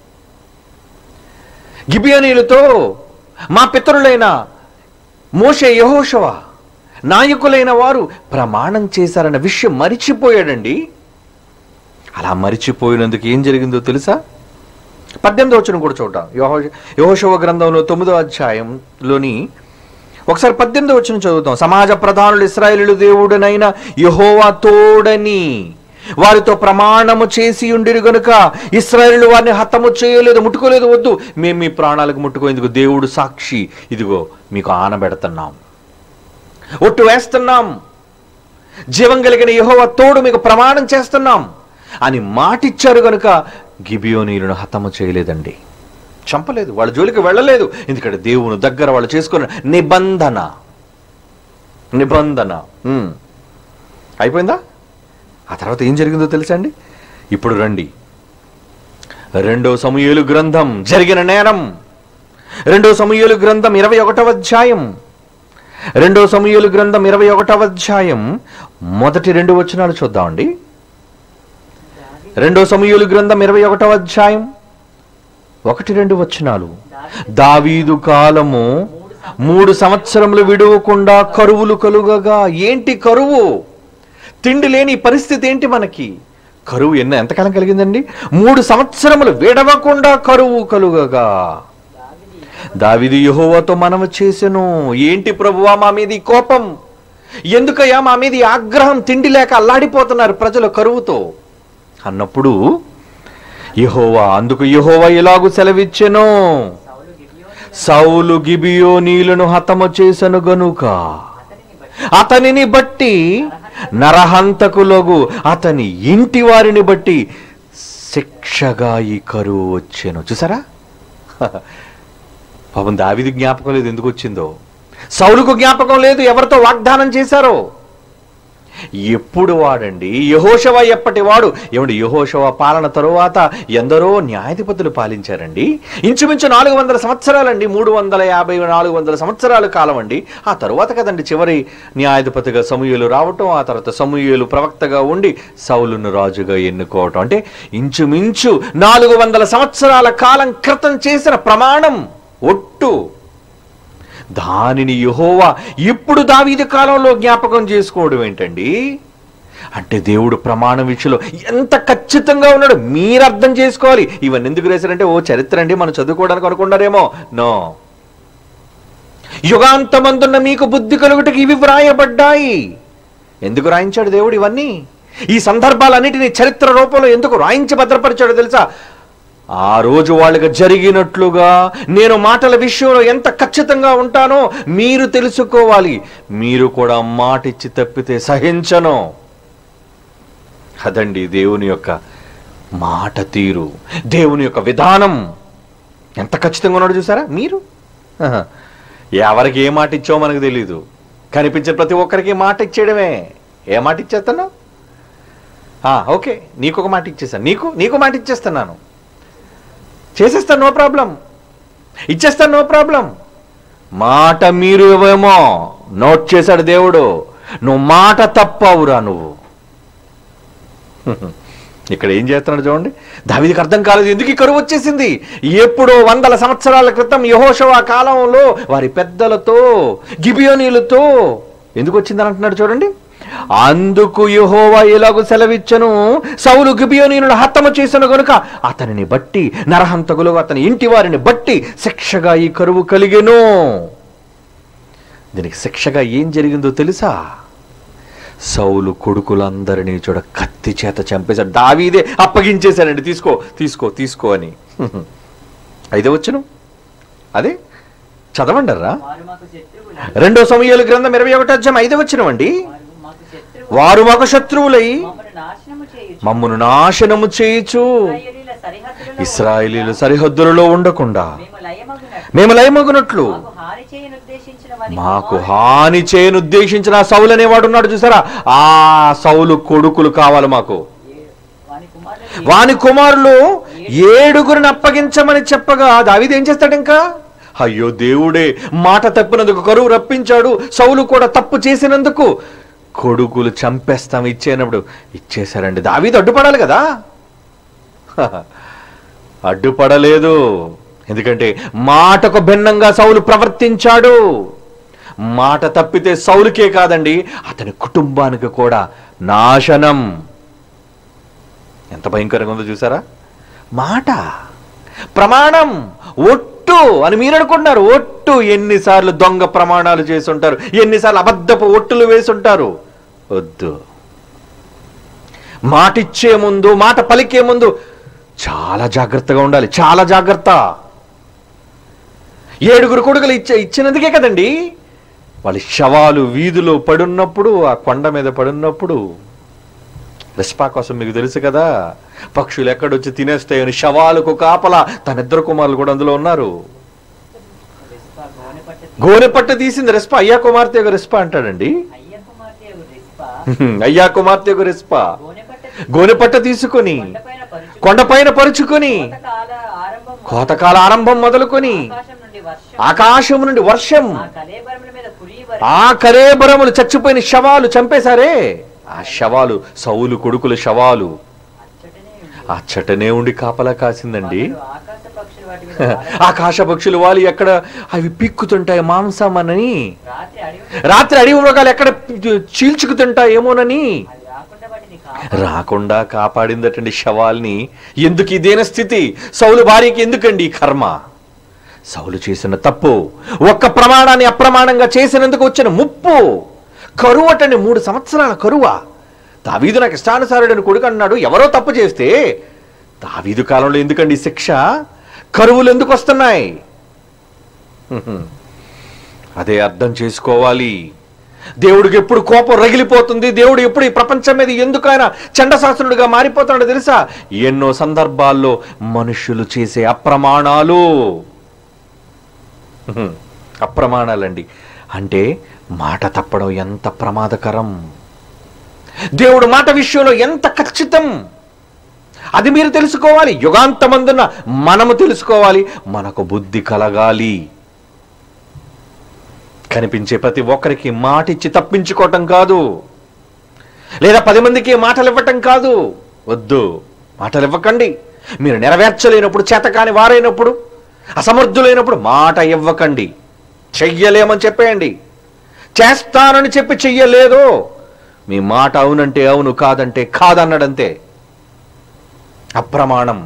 గిబియనీలతో మా పితరులైన మోషే యహోషవ నాయకులైన వారు ప్రమాణం చేశారన్న విషయం మరిచిపోయాడండి అలా మరిచిపోయినందుకు ఏం జరిగిందో తెలుసా పద్దెనిమిదో వచ్చిన కూడా చూద్దాం యహో యహోషవ గ్రంథంలో తొమ్మిదో అధ్యాయంలోని ఒకసారి పద్దెనిమిదో వచ్చిన చదువుతాం సమాజ ప్రధానులు ఇస్రాయేలు దేవుడనైన యహోవా తోడని వారితో ప్రమాణము చేసి ఉండిరు గనుక ఇస్రాయేలు వారిని హతము చేయలేదు ముట్టుకోలేదు వద్దు మేము మీ ప్రాణాలకు ముట్టుకోయేందుకు దేవుడు సాక్షి ఇదిగో మీకు ఆనబెడుతున్నాం ఒట్టు వేస్తున్నాం జీవం కలిగిన యహోవ తోడు మీకు ప్రమాణం చేస్తున్నాం అని మాటిచ్చారు గనుక గిబియోనీలను హతము చేయలేదండి చంపలేదు వాళ్ళ జోలికి వెళ్ళలేదు ఎందుకంటే దేవుని దగ్గర వాళ్ళు చేసుకున్న నిబంధన నిబంధన ఉమ్. అయిపోయిందా ఆ తర్వాత ఏం జరిగిందో తెలుసా అండి ఇప్పుడు రండి రెండో సమూయేలు గ్రంథం జరిగిన నేరం రెండో సమూయేలు గ్రంథం ఇరవై ఒకటవ అధ్యాయం రెండో సమూయేలు గ్రంథం ఇరవై ఒకటవ అధ్యాయం మొదటి రెండు వచనాలు చూద్దామండి రెండో సమూయేలు గ్రంథం ఇరవై ఒకటవ అధ్యాయం ఒకటి రెండు వచనాలు దావీదు కాలము మూడు సంవత్సరములు విడవకుండా కరువులు కలుగగా ఏంటి కరువు తిండి లేని పరిస్థితి ఏంటి మనకి కరువు ఎన్న ఎంతకాలం కలిగిందండి మూడు సంవత్సరములు విడవకుండా కరువు కలుగగా దావిది యెహోవాతో మనము చేసెను ఏంటి ప్రభువా మా మీద ఈ కోపం ఎందుకయ్యా మా మీద ఈ ఆగ్రహం తిండి లేక అల్లాడిపోతున్నారు ప్రజలు కరువుతో అన్నప్పుడు యెహోవా అందుకు యెహోవా ఇలాగు సెలవిచ్చెను సౌలు గిబియోనుల సౌలు గిబియోనీలను హతము చేసను గనుక అతనిని బట్టి అతనిని బట్టి నరహంతకులగు అతని ఇంటి వారిని బట్టి శిక్షగా ఈ కరువు వచ్చాను చూసారా పాపం దావిది జ్ఞాపకం లేదు ఎందుకు వచ్చిందో సౌలుకు జ్ఞాపకం లేదు ఎవరితో వాగ్దానం చేశారో ఎప్పుడు వాడండి యహోషవ ఎప్పటి వాడు ఏమండి యహోషవ పాలన తరువాత ఎందరో న్యాయాధిపతులు పాలించారండి ఇంచుమించు నాలుగు వందల సంవత్సరాలండి మూడు వందల యాభై నాలుగు వందల సంవత్సరాల కాలం అండి ఆ తరువాత కదండి చివరి న్యాయాధిపతిగా సమూహలు రావటం ఆ తర్వాత సమూహలు ప్రవక్తగా ఉండి సౌలును రాజుగా ఎన్నుకోవటం అంటే ఇంచుమించు నాలుగు వందల సంవత్సరాల కాలం క్రితం చేసిన ప్రమాణం ఒట్టు దానిని యహోవా ఇప్పుడు దావీదు కాలంలో జ్ఞాపకం చేసుకోవడం ఏంటండి అంటే దేవుడు ప్రమాణం విషయంలో ఎంత ఖచ్చితంగా ఉన్నాడు మీరు అర్థం చేసుకోవాలి ఇవన్నీ ఎందుకు రాశారంటే ఓ చరిత్ర అండి మనం చదువుకోవడానికి అనుకున్నారేమో నో యుగాంతమందున్న మీకు బుద్ధి కలుగుటకి ఇవి వ్రాయబడ్డాయి ఎందుకు రాయించాడు దేవుడు ఇవన్నీ ఈ సందర్భాలన్నిటినీ చరిత్ర రూపంలో ఎందుకు రాయించి భద్రపరిచాడో తెలుసా ఆ రోజు వాళ్ళకి జరిగినట్లుగా నేను మాటల విషయంలో ఎంత ఖచ్చితంగా ఉంటానో మీరు తెలుసుకోవాలి మీరు కూడా మాట ఇచ్చి తప్పితే సహించను అదండి దేవుని యొక్క మాట తీరు దేవుని యొక్క విధానం ఎంత ఖచ్చితంగా ఉన్నాడో చూసారా మీరు ఆహా. ఎవరికి ఏ మాట ఇచ్చావో మనకు తెలీదు కనిపించే ప్రతి ఒక్కరికి మాట ఇచ్చేయడమే ఏ మాట ఇచ్చేస్తున్నావు ఆ, ఓకే నీకు ఒక మాట ఇచ్చేసాను నీకు నీకు మాట ఇచ్చేస్తున్నాను చేసేస్తాను నో ప్రాబ్లం ఇచ్చేస్తాను నో ప్రాబ్లం మాట మీరు ఇవ్వేమో నోట్ చేశాడు దేవుడు నువ్వు మాట తప్పవురా నువ్వు ఇక్కడ ఏం చేస్తున్నాడు చూడండి దావిదికి అర్థం కాలేదు ఎందుకు ఈ కరువు వచ్చేసింది ఎప్పుడో వందల సంవత్సరాల క్రితం యహోషవ కాలంలో వారి పెద్దలతో గిబియోనీలతో ఎందుకు వచ్చిందని అంటున్నాడు చూడండి అందుకు యహోవా ఎలాగూ సెలవిచ్చను సౌలు గిబియోనీలను హతము చేసను గనుక అతనిని బట్టి నరహంతకులు అతని ఇంటి వారిని బట్టి శిక్షగా ఈ కరువు కలిగెను దీనికి శిక్షగా ఏం జరిగిందో తెలుసా సౌలు కొడుకులందరినీ చూడ కత్తి చేత చంపేశాడు దావీదే అప్పగించేశాడండి తీసుకో తీసుకో తీసుకో అని అయితే వచ్చును అదే చదవండర్రా వారు మాకు శత్రువులు రెండో సమయాలు గ్రంథం ఇరవై ఒకటి అధ్యాయం ఐదు వచ్చినవండి వారు మాకు శత్రువులు వారు మాకు శత్రువులై మమ్మను నాశనము చేయుచు మమ్మను నాశనము చేయుచు ఇశ్రాయేలీల సరిహద్దులలో ఇస్రాయేలీలు సరిహద్దులలో ఉండకుండా మేము లయమగునట్లు మేము లయమగునట్లు మాకు హాని చేయనుద్దేశించిన వారి మాకు హాని చేయను ఉద్దేశించిన ఆ సౌలు అనేవాడు ఉన్నాడు చూసారా ఆ సౌలు కొడుకులు కావాలి మాకు వాని కుమారులు వాని కుమారులు ఏడుగురిని అప్పగించమని చెప్పగా దావీదు ఏం చేస్తాడు ఇంకా అయ్యో దేవుడే మాట తప్పినందుకు కరువు రప్పించాడు సౌలు కూడా తప్పు చేసినందుకు కొడుకులు చంపేస్తాం ఇచ్చేనప్పుడు ఇచ్చేశారండి దావీదు అడ్డుపడాలి కదా హహ. అడ్డుపడలేదు ఎందుకంటే మాటకు భిన్నంగా సౌలు ప్రవర్తించాడు మాట తప్పితే సౌలుకే కాదండి అతని కుటుంబానికి కూడా నాశనం ఎంత భయంకరంగా ఉందో చూసారా మాట ప్రమాణం ఒట్టు అని మీరు అనుకుంటున్నారు ఒట్టు ఎన్నిసార్లు దొంగ ప్రమాణాలు చేసి ఉంటారు ఎన్నిసార్లు అబద్ధపు ఒట్టులు వేసి ఉంటారు వద్దు మాటిచ్చే ముందు మాట పలికే ముందు చాలా జాగ్రత్తగా ఉండాలి చాలా జాగ్రత్త ఏడుగురు కొడుకులు ఇచ్చే ఇచ్చినందుకే కదండి వాళ్ళ శవాలు వీధిలో పడున్నప్పుడు ఆ కొండ మీద పడున్నప్పుడు రెస్పా కోసం మీకు తెలుసు కదా పక్షులు ఎక్కడొచ్చి తినేస్తాయని శవాలకు కాపలా తన ఇద్దరు కుమారులు కూడా అందులో ఉన్నారు రిస్పా గోనె పట్ట గోనె పట్ట తీసింది రెస్పా అయ్యా కుమార్తె యొక్క రెస్పా అంటాడండి అయ్య కుమార్తె రిస్పా అయ్యా కుమార్తె యొక్క రెస్పా గోనె పట్ట గోనె పట్ట తీసుకొని కొండపైన పరుచు కొండపైన పరుచుకొని కోతకాల ఆరంభం కోతకాల ఆరంభం మొదలుకొని ఆకాశం నుండి వర్షం ఆకాశం నుండి వర్షం ఆ కలేబరముల మీద కురి ఆ కరేబరములు చచ్చిపోయిన శవాలు చంపేశారే ఆ శవాలు సౌలు కొడుకుల శవాలు అచ్చటనే ఆ చటనే ఉండి కాపలా కాసిందండి పగలు ఆకాశ పక్షులు వాటి మీద వాలాయి. ఆకాశ పక్షులు వాళ్ళు ఎక్కడ అవి పిక్కుతుంటాయి మాంసం అని రాత్రి అడవి రాత్రి అడవి మృగాలు ఎక్కడ చీల్చుకుతుంటాయేమోనని అది రాకుండా వాటిని కాపాడు రాకుండా కాపాడిందటండి శవాల్ని ఎందుకు ఇదేన స్థితి సౌలు భార్యకి ఎందుకండి ఈ కర్మ సౌలు చేసిన తప్పు ఒక్క ప్రమాణాన్ని అప్రమాణంగా చేసినందుకు వచ్చిన ముప్పు కరువు అటండి మూడు సంవత్సరాల కరువా దావీదు నాకు ఇష్టానుసారుడని కొడుకు అన్నాడు ఎవరో తప్పు చేస్తే దావీదు కాలంలో ఎందుకండి ఈ శిక్ష కరువులు ఎందుకు వస్తున్నాయి హ్మ్. అదే అర్థం చేసుకోవాలి దేవుడికి ఎప్పుడు కోపం రగిలిపోతుంది దేవుడు ఎప్పుడు ఈ ప్రపంచం మీద ఎందుకు ఆయన చండశాస్త్రుడిగా మారిపోతున్నాడో తెలుసా ఎన్నో సందర్భాల్లో మనుషులు చేసే అప్రమాణాలు హ్మ్. అప్రమాణాలండి అంటే మాట తప్పడం ఎంత ప్రమాదకరం దేవుడు మాట విషయంలో ఎంత ఖచ్చితం అది మీరు తెలుసుకోవాలి యుగాంతమందున మనము తెలుసుకోవాలి మనకు బుద్ధి కలగాలి కనిపించే ప్రతి ఒక్కరికి మాట ఇచ్చి తప్పించుకోవటం కాదు లేదా పది మందికి మాటలు ఇవ్వటం కాదు వద్దు మాటలు ఇవ్వకండి మీరు నెరవేర్చలేనప్పుడు చేతకాని వారైనప్పుడు అసమర్థులైనప్పుడు మాట ఇవ్వకండి చెయ్యలేమని చెప్పేయండి చేస్తానని చెప్పి చెయ్యలేదు మీ మాట అవునంటే అవును కాదంటే కాదన్నాడంతే అప్రమాణం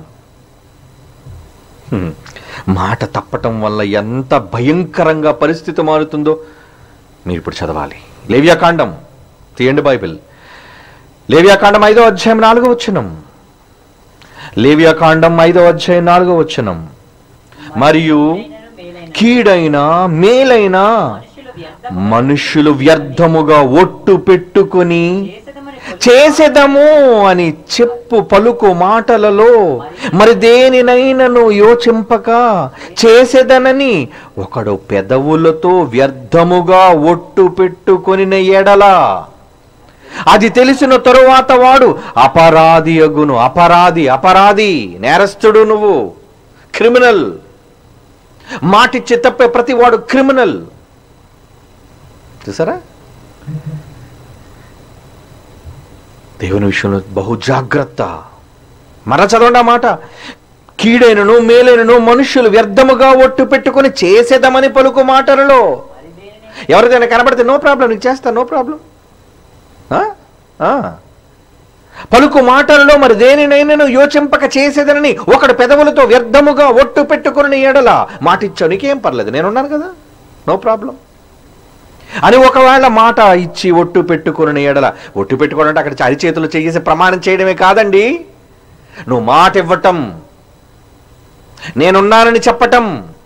హ్మ్. మాట తప్పటం వల్ల ఎంత భయంకరంగా పరిస్థితి మారుతుందో మీరు ఇప్పుడు చదవాలి లేవ్యాకాండం తీయండి బైబిల్ లేవ్యాకాండం ఐదో అధ్యాయం నాలుగో వచ్చినం లేవ్యాకాండం ఐదో అధ్యాయం నాలుగో వచ్చినం మరియు మేలైనను మేలైన కీడైన మేలైన మనుషులు వ్యర్థము మనుష్యులు వ్యర్థముగా ఒట్టు పెట్టుకుని చేసదమని చేసేదము అని చెప్పు పలుకు మాటలలో మరి దేనినైనను యోచింపక చేసేదనని ఒకడు పెదవులతో వ్యర్థముగా ఒట్టు పెట్టుకొని ఎడల అది తెలిసిన తరువాత వాడు అపరాధి అగును అపరాధి అపరాధి నేరస్తుడు నువ్వు క్రిమినల్ మాటిచ్చి తప్పే ప్రతి వాడు క్రిమినల్ చూసారా దేవుని విషయంలో బహు జాగ్రత్త మర చదవండి ఆ మాట కీడైనను మేలైనను మనుష్యులు వ్యర్థముగా ఒట్టు పెట్టుకొని చేసేదమని పలుకు మాటలలో మరి దేనిని ఎవరిదైనా కనబడితే నో ప్రాబ్లం నీకు చేస్తా నో ప్రాబ్లం పలుకు మాటలలో మరి దేనినైనను యోచింపక చేసేదనని ఒకడు పెదవులతో వ్యర్థముగా ఒట్టు పెట్టుకుని ఎడల మాటిచ్చావు నీకేం పర్లేదు నేనున్నాను కదా నో ప్రాబ్లం అని ఒకవేళ మాట ఇచ్చి ఒట్టు పెట్టుకుని ఎడల ఒట్టు పెట్టుకోవడం అంటే అక్కడ అరిచేతులు చేసి ప్రమాణం చేయడమే కాదండి నువ్వు మాట ఇవ్వటం నేనున్నానని చెప్పటం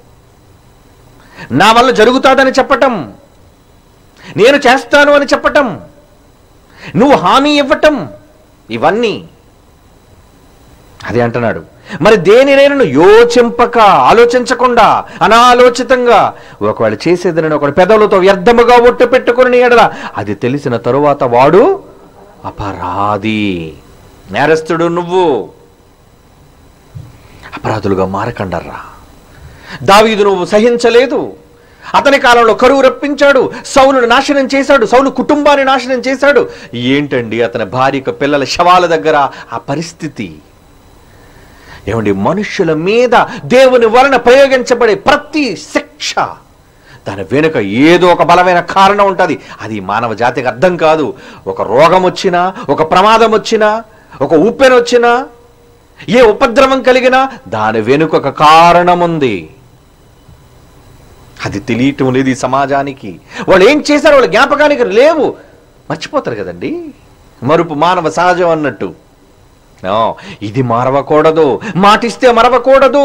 నా వల్ల జరుగుతాదని చెప్పటం నేను చేస్తాను అని చెప్పటం నువ్వు హామీ ఇవ్వటం ఇవన్నీ అదే అంటున్నాడు మరి దేనినైనా యోచింపక ఆలోచించకుండా అనాలోచితంగా ఒకవేళ చేసేదని ఒకడు పెదవులతో వ్యర్థముగా ఒట్టు పెట్టుకుని ఎడల అది తెలిసిన తరువాత వాడు అపరాధి నేరస్తుడు నువ్వు అపరాధులుగా మారకండర్రా దావీదు నువ్వు సహించలేదు అతని కాలంలో కరువు రప్పించాడు సౌలును నాశనం చేశాడు సౌలు కుటుంబాన్ని నాశనం చేశాడు ఏంటండి అతని భార్యకు పిల్లల శవాల దగ్గర ఆ పరిస్థితి ఏమండి మనుష్యుల మీద దేవుని వలన ప్రయోగించబడే ప్రతి శిక్ష దాని వెనుక ఏదో ఒక బలమైన కారణం ఉంటుంది అది మానవ జాతికి అర్థం కాదు ఒక రోగం వచ్చినా ఒక ప్రమాదం వచ్చినా ఒక ఉప్పెన వచ్చినా ఏ ఉపద్రవం కలిగినా దాని వెనుక ఒక కారణం ఉంది అది తెలియటం లేదు ఈ సమాజానికి వాళ్ళు ఏం చేశారు వాళ్ళ జ్ఞాపకానికి లేవు మర్చిపోతారు కదండి మరుపు మానవ సహజం అన్నట్టు ఆ, ఇది మరవకూడదు మాటిస్తే మరవకూడదు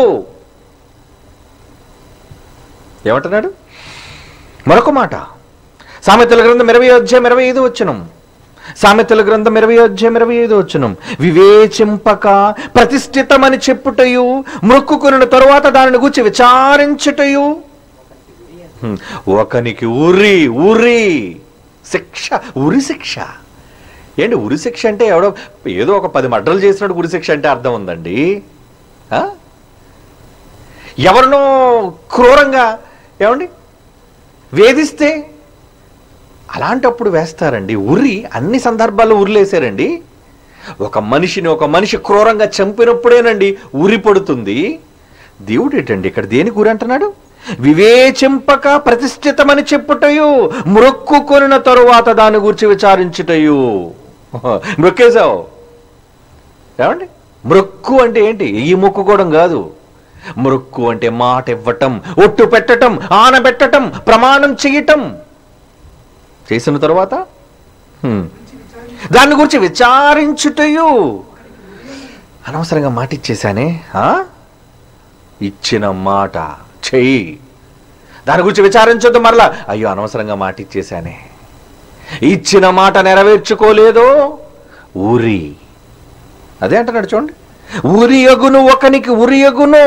ఏమంటున్నాడు మరొక మాట సామెతల గ్రంథం ఇరవై అధ్యాయం ఇరవై ఐదు వచ్చనం సామెతల గ్రంథం ఇరవై అధ్యాయం ఇరవై ఐదు వచ్చనం వివేచింపక ప్రతిష్ఠితమని చెప్పుటయు మొక్కుకున్న తరువాత దానిని గురించి విచారించుటయు హ్మ్. ఒకనికి ఉరి ఉరి శిక్ష ఉరి శిక్ష ఏంటి ఉరి శిక్ష అంటే ఎవడో ఏదో ఒక పది మడ్రలు చేసినట్టు ఉరి శిక్ష అంటే అర్థం ఉందండి ఆ? ఎవరినో క్రూరంగా ఏమండి వేధిస్తే అలాంటప్పుడు వేస్తారండి ఉరి అన్ని సందర్భాల్లో ఉరిలేసారండి ఒక మనిషిని ఒక మనిషి క్రూరంగా చంపినప్పుడేనండి ఉరి పడుతుంది దేవుడు ఏంటండి ఇక్కడ దేనికి ఉరి అంటున్నాడు వివేచింపక ప్రతిష్ఠితమని చెప్పుటయు మ్రొక్కుకొనిన తరువాత దాని గురించి విచారించుటయు మ్రొక్కేశావు ఏమండి మ్రొక్కు అంటే ఏంటి ఈ మొక్కుకోవడం కాదు మ్రొక్కు అంటే మాట ఇవ్వటం ఒట్టు పెట్టటం ఆనబెట్టటం ప్రమాణం చెయ్యటం చేసిన తరువాత హ్మ్. దాని గురించి విచారించుటయు అనవసరంగా మాట ఇచ్చేశానే ఆ? ఇచ్చిన మాట చెయ్యి దాని గురించి విచారించొద్దు మరలా అయ్యో అనవసరంగా మాట ఇచ్చేశానే ఇచ్చిన మాట నెరవేర్చుకోలేదో ఊరి అదే అంటున్నాడు చూడండి ఉరియగును ఒకనికి ఉరియగును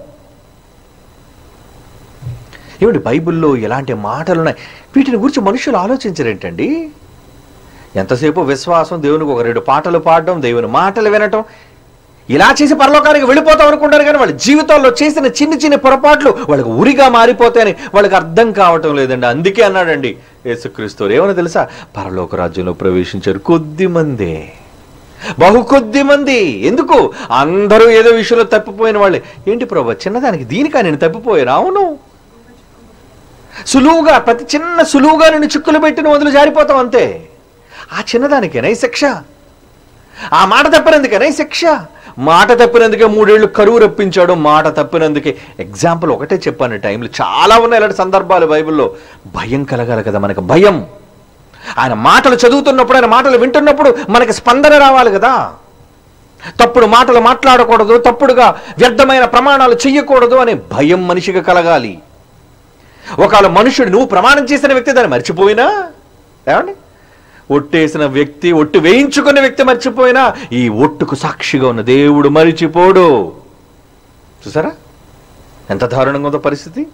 ఏమిటి బైబిల్లో ఎలాంటి మాటలు ఉన్నాయి వీటిని గురించి మనుషులు ఆలోచించరేంటండి ఎంతసేపు విశ్వాసం దేవునికి ఒక రెండు పాటలు పాడడం దేవుని మాటలు వినటం ఇలా చేసి పరలోకానికి వెళ్ళిపోతాం అనుకుంటారు కానీ వాళ్ళ జీవితాల్లో చేసిన చిన్న చిన్న పొరపాట్లు వాళ్ళకి ఉరిగా మారిపోతాయని వాళ్ళకి అర్థం కావటం లేదండి అందుకే అన్నాడండి యేసుక్రీస్తు ఏమని తెలుసా పరలోక రాజ్యంలో ప్రవేశించారు కొద్ది మందే బహు కొద్ది మంది ఎందుకు అందరూ ఏదో విషయంలో తప్పిపోయిన వాళ్ళే ఏంటి ప్రభు చిన్నదానికి దీనికా నేను తప్పిపోయాను అవును సులువుగా ప్రతి చిన్న సులువుగా నేను చిక్కులు పెట్టిన వదిలి జారిపోతాం అంతే ఆ చిన్నదానికేనా ఈ శిక్ష ఆ మాట తప్పినందుకేనా ఈ శిక్ష మాట తప్పినందుకే మూడేళ్లు కరువు రప్పించాడు మాట తప్పినందుకే ఎగ్జాంపుల్ ఒకటే చెప్పాను ఈ టైంలో చాలా ఉన్నాయి ఇలాంటి సందర్భాలు బైబిల్లో భయం కలగాలి కదా మనకు భయం ఆయన మాటలు చదువుతున్నప్పుడు ఆయన మాటలు వింటున్నప్పుడు మనకి స్పందన రావాలి కదా తప్పుడు మాటలు మాట్లాడకూడదు తప్పుడుగా వ్యర్థమైన ప్రమాణాలు చెయ్యకూడదు అనే భయం మనిషికి కలగాలి ఒకవేళ మనుషుడు నువ్వు ప్రమాణం చేసిన వ్యక్తి దాన్ని మర్చిపోయినా ఏమండి ఒట్టేసిన వ్యక్తి ఒట్టు వేయించుకున్న వ్యక్తి మర్చిపోయినా ఈ ఒట్టుకు సాక్షిగా ఉన్న దేవుడు మరిచిపోడు చూసారా ఎంత దారుణంగా ఉందో పరిస్థితి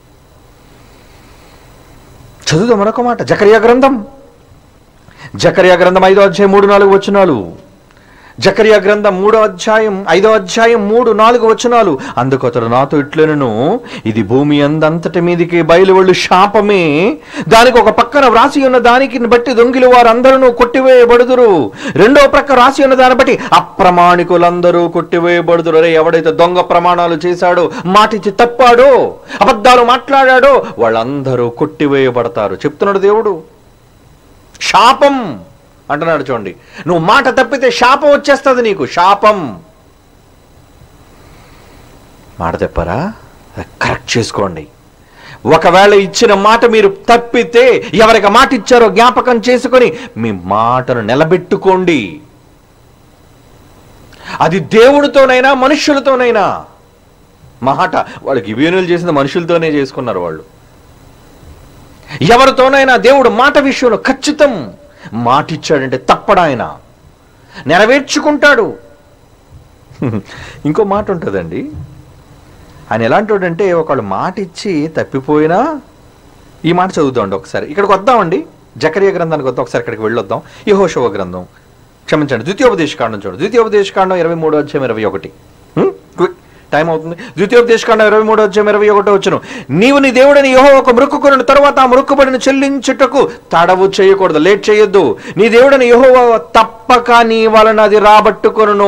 చదువుదాం మరొక మాట జకరియా గ్రంథం జకరియా గ్రంథం ఐదో అధ్యాయం మూడు నాలుగు వచనాలు జకరియా గ్రంథం మూడో అధ్యాయం ఐదో అధ్యాయం మూడు నాలుగు వచనాలు అందుకు అతడు నాతో ఇట్లనను ఇది భూమి అందంతటి మీదికి బయలువెళ్ళు శాపమే దానికి ఒక పక్కన వ్రాసి ఉన్న దానికి బట్టి దొంగిలు వారందరూ కొట్టివేయబడుదురు రెండో ప్రక్క రాసి ఉన్న దాన్ని బట్టి అప్రమాణికులందరూ కొట్టివేయబడుదురు అరే ఎవడైతే దొంగ ప్రమాణాలు చేశాడో మాటిచ్చి తప్పాడో అబద్ధాలు మాట్లాడాడో వాళ్ళందరూ కొట్టివేయబడతారు చెప్తున్నాడు దేవుడు శాపం అంటున్నాడు చూడండి నువ్వు మాట తప్పితే శాపం వచ్చేస్తుంది నీకు శాపం మాట తప్పారా అది కరెక్ట్ చేసుకోండి ఒకవేళ ఇచ్చిన మాట మీరు తప్పితే ఎవరికి మాట ఇచ్చారో జ్ఞాపకం చేసుకొని మీ మాటను నిలబెట్టుకోండి అది దేవుడితోనైనా మనుషులతోనైనా మాట వాళ్ళకి ఇవేనులు చేసిన మనుషులతోనే చేసుకున్నారు వాళ్ళు ఎవరితోనైనా దేవుడు మాట విషయంలో ఖచ్చితం మాట ఇచ్చాడంటే తప్పడాయన నెరవేర్చుకుంటాడు ఇంకో మాట ఉంటుందండి ఆయన ఎలాంటి ఒకళ్ళు మాట ఇచ్చి తప్పిపోయినా ఈ మాట చదువుదామండి ఒకసారి ఇక్కడికి వద్దామండి జకరియా గ్రంథానికి వద్దాం ఒకసారి ఇక్కడికి వెళ్ళొద్దాం యహోషవ గ్రంథం క్షమించండి ద్వితీయోపదేశకాండం చూడండి ద్వితీయోపదేశకాండం ఇరవై మూడో అధ్యాయం ఇరవై ఒకటి హ్మ్? క్విక్. టైం అవుతుంది ద్వితీయోపదేశకాండం ఇరవై మూడో అధ్యాయం ఇరవై ఒకటో వచ్చును నీవు నీ దేవుడిని యహో ఒక మృక్కుకొనిన తర్వాత ఆ మృక్కుబడిని చెల్లించుటకు తడవు చేయకూడదు లేట్ చేయొద్దు నీ దేవుడిని యహో తప్పక నీ వలన అది రాబట్టుకొనును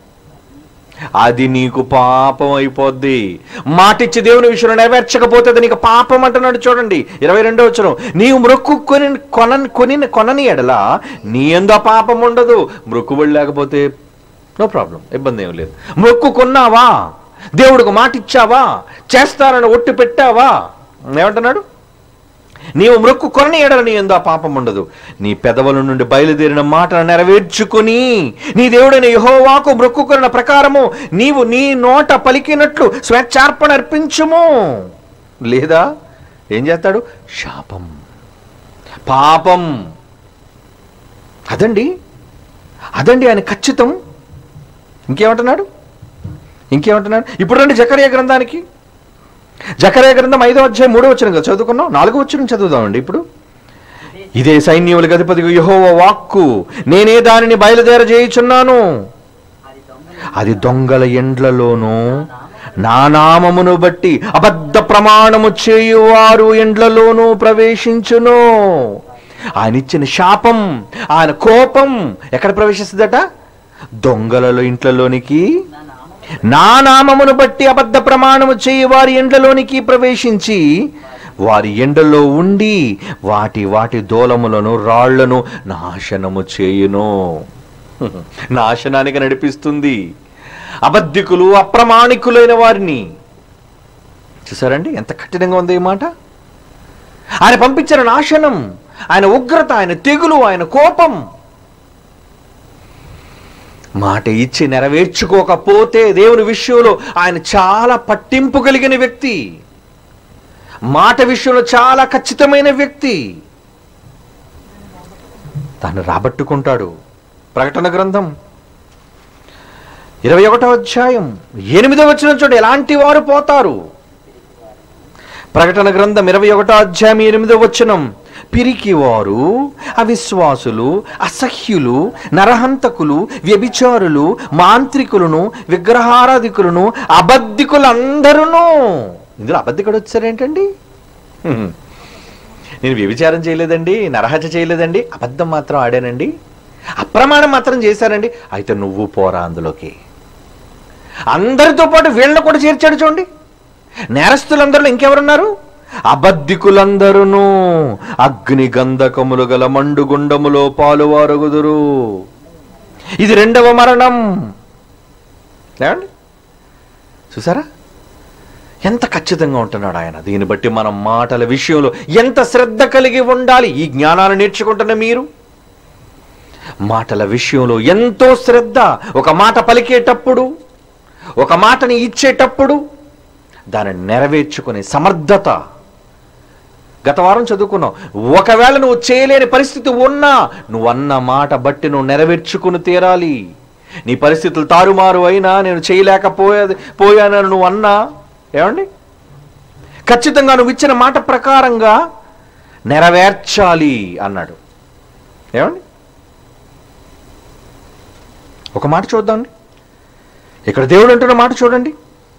అది నీకు పాపం అయిపోద్ది మాటిచ్చి దేవుని విషయంలో నెరవేర్చకపోతే అది నీకు పాపం అంటున్నాడు చూడండి ఇరవై రెండో వచ్చిన నీవు మొక్కు కొని కొన కొని కొనని ఎడల నీ ఎందు పాపం ఉండదు మొక్కుబడి లేకపోతే నో ప్రాబ్లం ఇబ్బంది ఏం లేదు మొక్కు కొన్నావా దేవుడికి మాట ఇచ్చావా చేస్తానని ఒట్టు పెట్టావా ఏమంటున్నాడు నీవు మృక్కు కొనని ఎడల నీ ఎందు ఆ పాపం ఉండదు నీ పెదవుల నుండి బయలుదేరిన మాటను నెరవేర్చుకుని నీ దేవుడైన యహోవాకు మృక్కుకొనిన ప్రకారము నీవు నీ నోట పలికినట్లు స్వేచ్ఛార్పణ అర్పించుము లేదా ఏం చేస్తాడు శాపం పాపం అదండి అదండి ఆయన ఖచ్చితం ఇంకేమంటున్నాడు ఇంకేమంటున్నాడు ఇప్పుడు రండి జకరియా గ్రంథానికి జకరియా గ్రంథం ఐదో అధ్యాయం మూడో వచ్చిన కదా చదువుకున్నాం నాలుగో వచ్చిన చదువుదామండి ఇప్పుడు ఇదే సైన్యముల గతిపతి యహోవ వాక్కు నేనే దానిని బయలుదేరజేయుచున్నాను అది దొంగ అది దొంగల ఎండ్లలోనూ నా నామమును బట్టి అబద్ధ ప్రమాణము చేయువారు ఎండ్లలోనూ ప్రవేశించును ఆయన ఇచ్చిన శాపం ఆయన కోపం ఎక్కడ ప్రవేశిస్తుందట దొంగలలో ఇంట్లలోనికి నా నామం నా నామమును బట్టి అబద్ధ ప్రమాణము చేయి వారి ఎండలోనికి ప్రవేశించి వారి ఎండలో ఉండి వాటి వాటి దూలములను రాళ్లను నాశనము చేయును నాశనానికి నడిపిస్తుంది అబద్ధికులు అప్రమాణికులైన వారిని చూసారండి ఎంత కఠినంగా ఉంది ఈ మాట ఆయన పంపించిన నాశనం ఆయన ఉగ్రత ఆయన తెగులు ఆయన కోపం మాట ఇచ్చి నెరవేర్చుకోకపోతే దేవుని విషయంలో ఆయన చాలా పట్టింపు కలిగిన వ్యక్తి మాట విషయంలో చాలా ఖచ్చితమైన వ్యక్తి తాను రాబట్టుకుంటాడు ప్రకటన గ్రంథం ఇరవై ఒకటో అధ్యాయం ఎనిమిదో వచ్చిన చోట ఎలాంటి వారు పోతారు ప్రకటన గ్రంథం ఇరవై ఒకటో అధ్యాయం ఎనిమిదో వచనం పిరికివారు అవిశ్వాసులు అసహ్యులు నరహంతకులు వ్యభిచారులు మాంత్రికులను విగ్రహారాధికులను అబద్ధికులందరూ ఇందులో అబద్ధికుడు వచ్చారేంటండి హ్మ్. నేను వ్యభిచారం చేయలేదండి నరహత్య చేయలేదండి అబద్ధం మాత్రం ఆడానండి అప్రమాణం మాత్రం చేశానండి అయితే నువ్వు పోరా అందులోకి అందరితో పాటు వీళ్ళని కూడా చేర్చాడు చూడండి నేరస్తులందరిలో ఇంకెవరున్నారు అబద్ధికులందరూ అగ్ని గంధకములు గల మండుగుండములో పాలువారుగుదురు ఇది రెండవ మరణం ఏమండి చూసారా ఎంత ఖచ్చితంగా ఉంటున్నాడు ఆయన దీన్ని బట్టి మనం మాటల విషయంలో ఎంత శ్రద్ధ కలిగి ఉండాలి ఈ జ్ఞానాన్ని నేర్చుకుంటున్న మీరు మాటల విషయంలో ఎంతో శ్రద్ధ ఒక మాట పలికేటప్పుడు ఒక మాటని ఇచ్చేటప్పుడు దానిని నెరవేర్చుకునే సమర్థత గత వారం చదువుకున్నావు ఒకవేళ నువ్వు చేయలేని పరిస్థితి ఉన్నా నువ్వు అన్న మాట బట్టి నువ్వు నెరవేర్చుకుని తీరాలి నీ పరిస్థితులు తారుమారు అయినా నేను చేయలేకపోయే పోయానని నువ్వు అన్నా ఏమండి ఖచ్చితంగా నువ్వు ఇచ్చిన మాట ప్రకారంగా నెరవేర్చాలి అన్నాడు ఏమండి ఒక మాట చూద్దామండి ఇక్కడ దేవుడు అంటున్న మాట చూడండి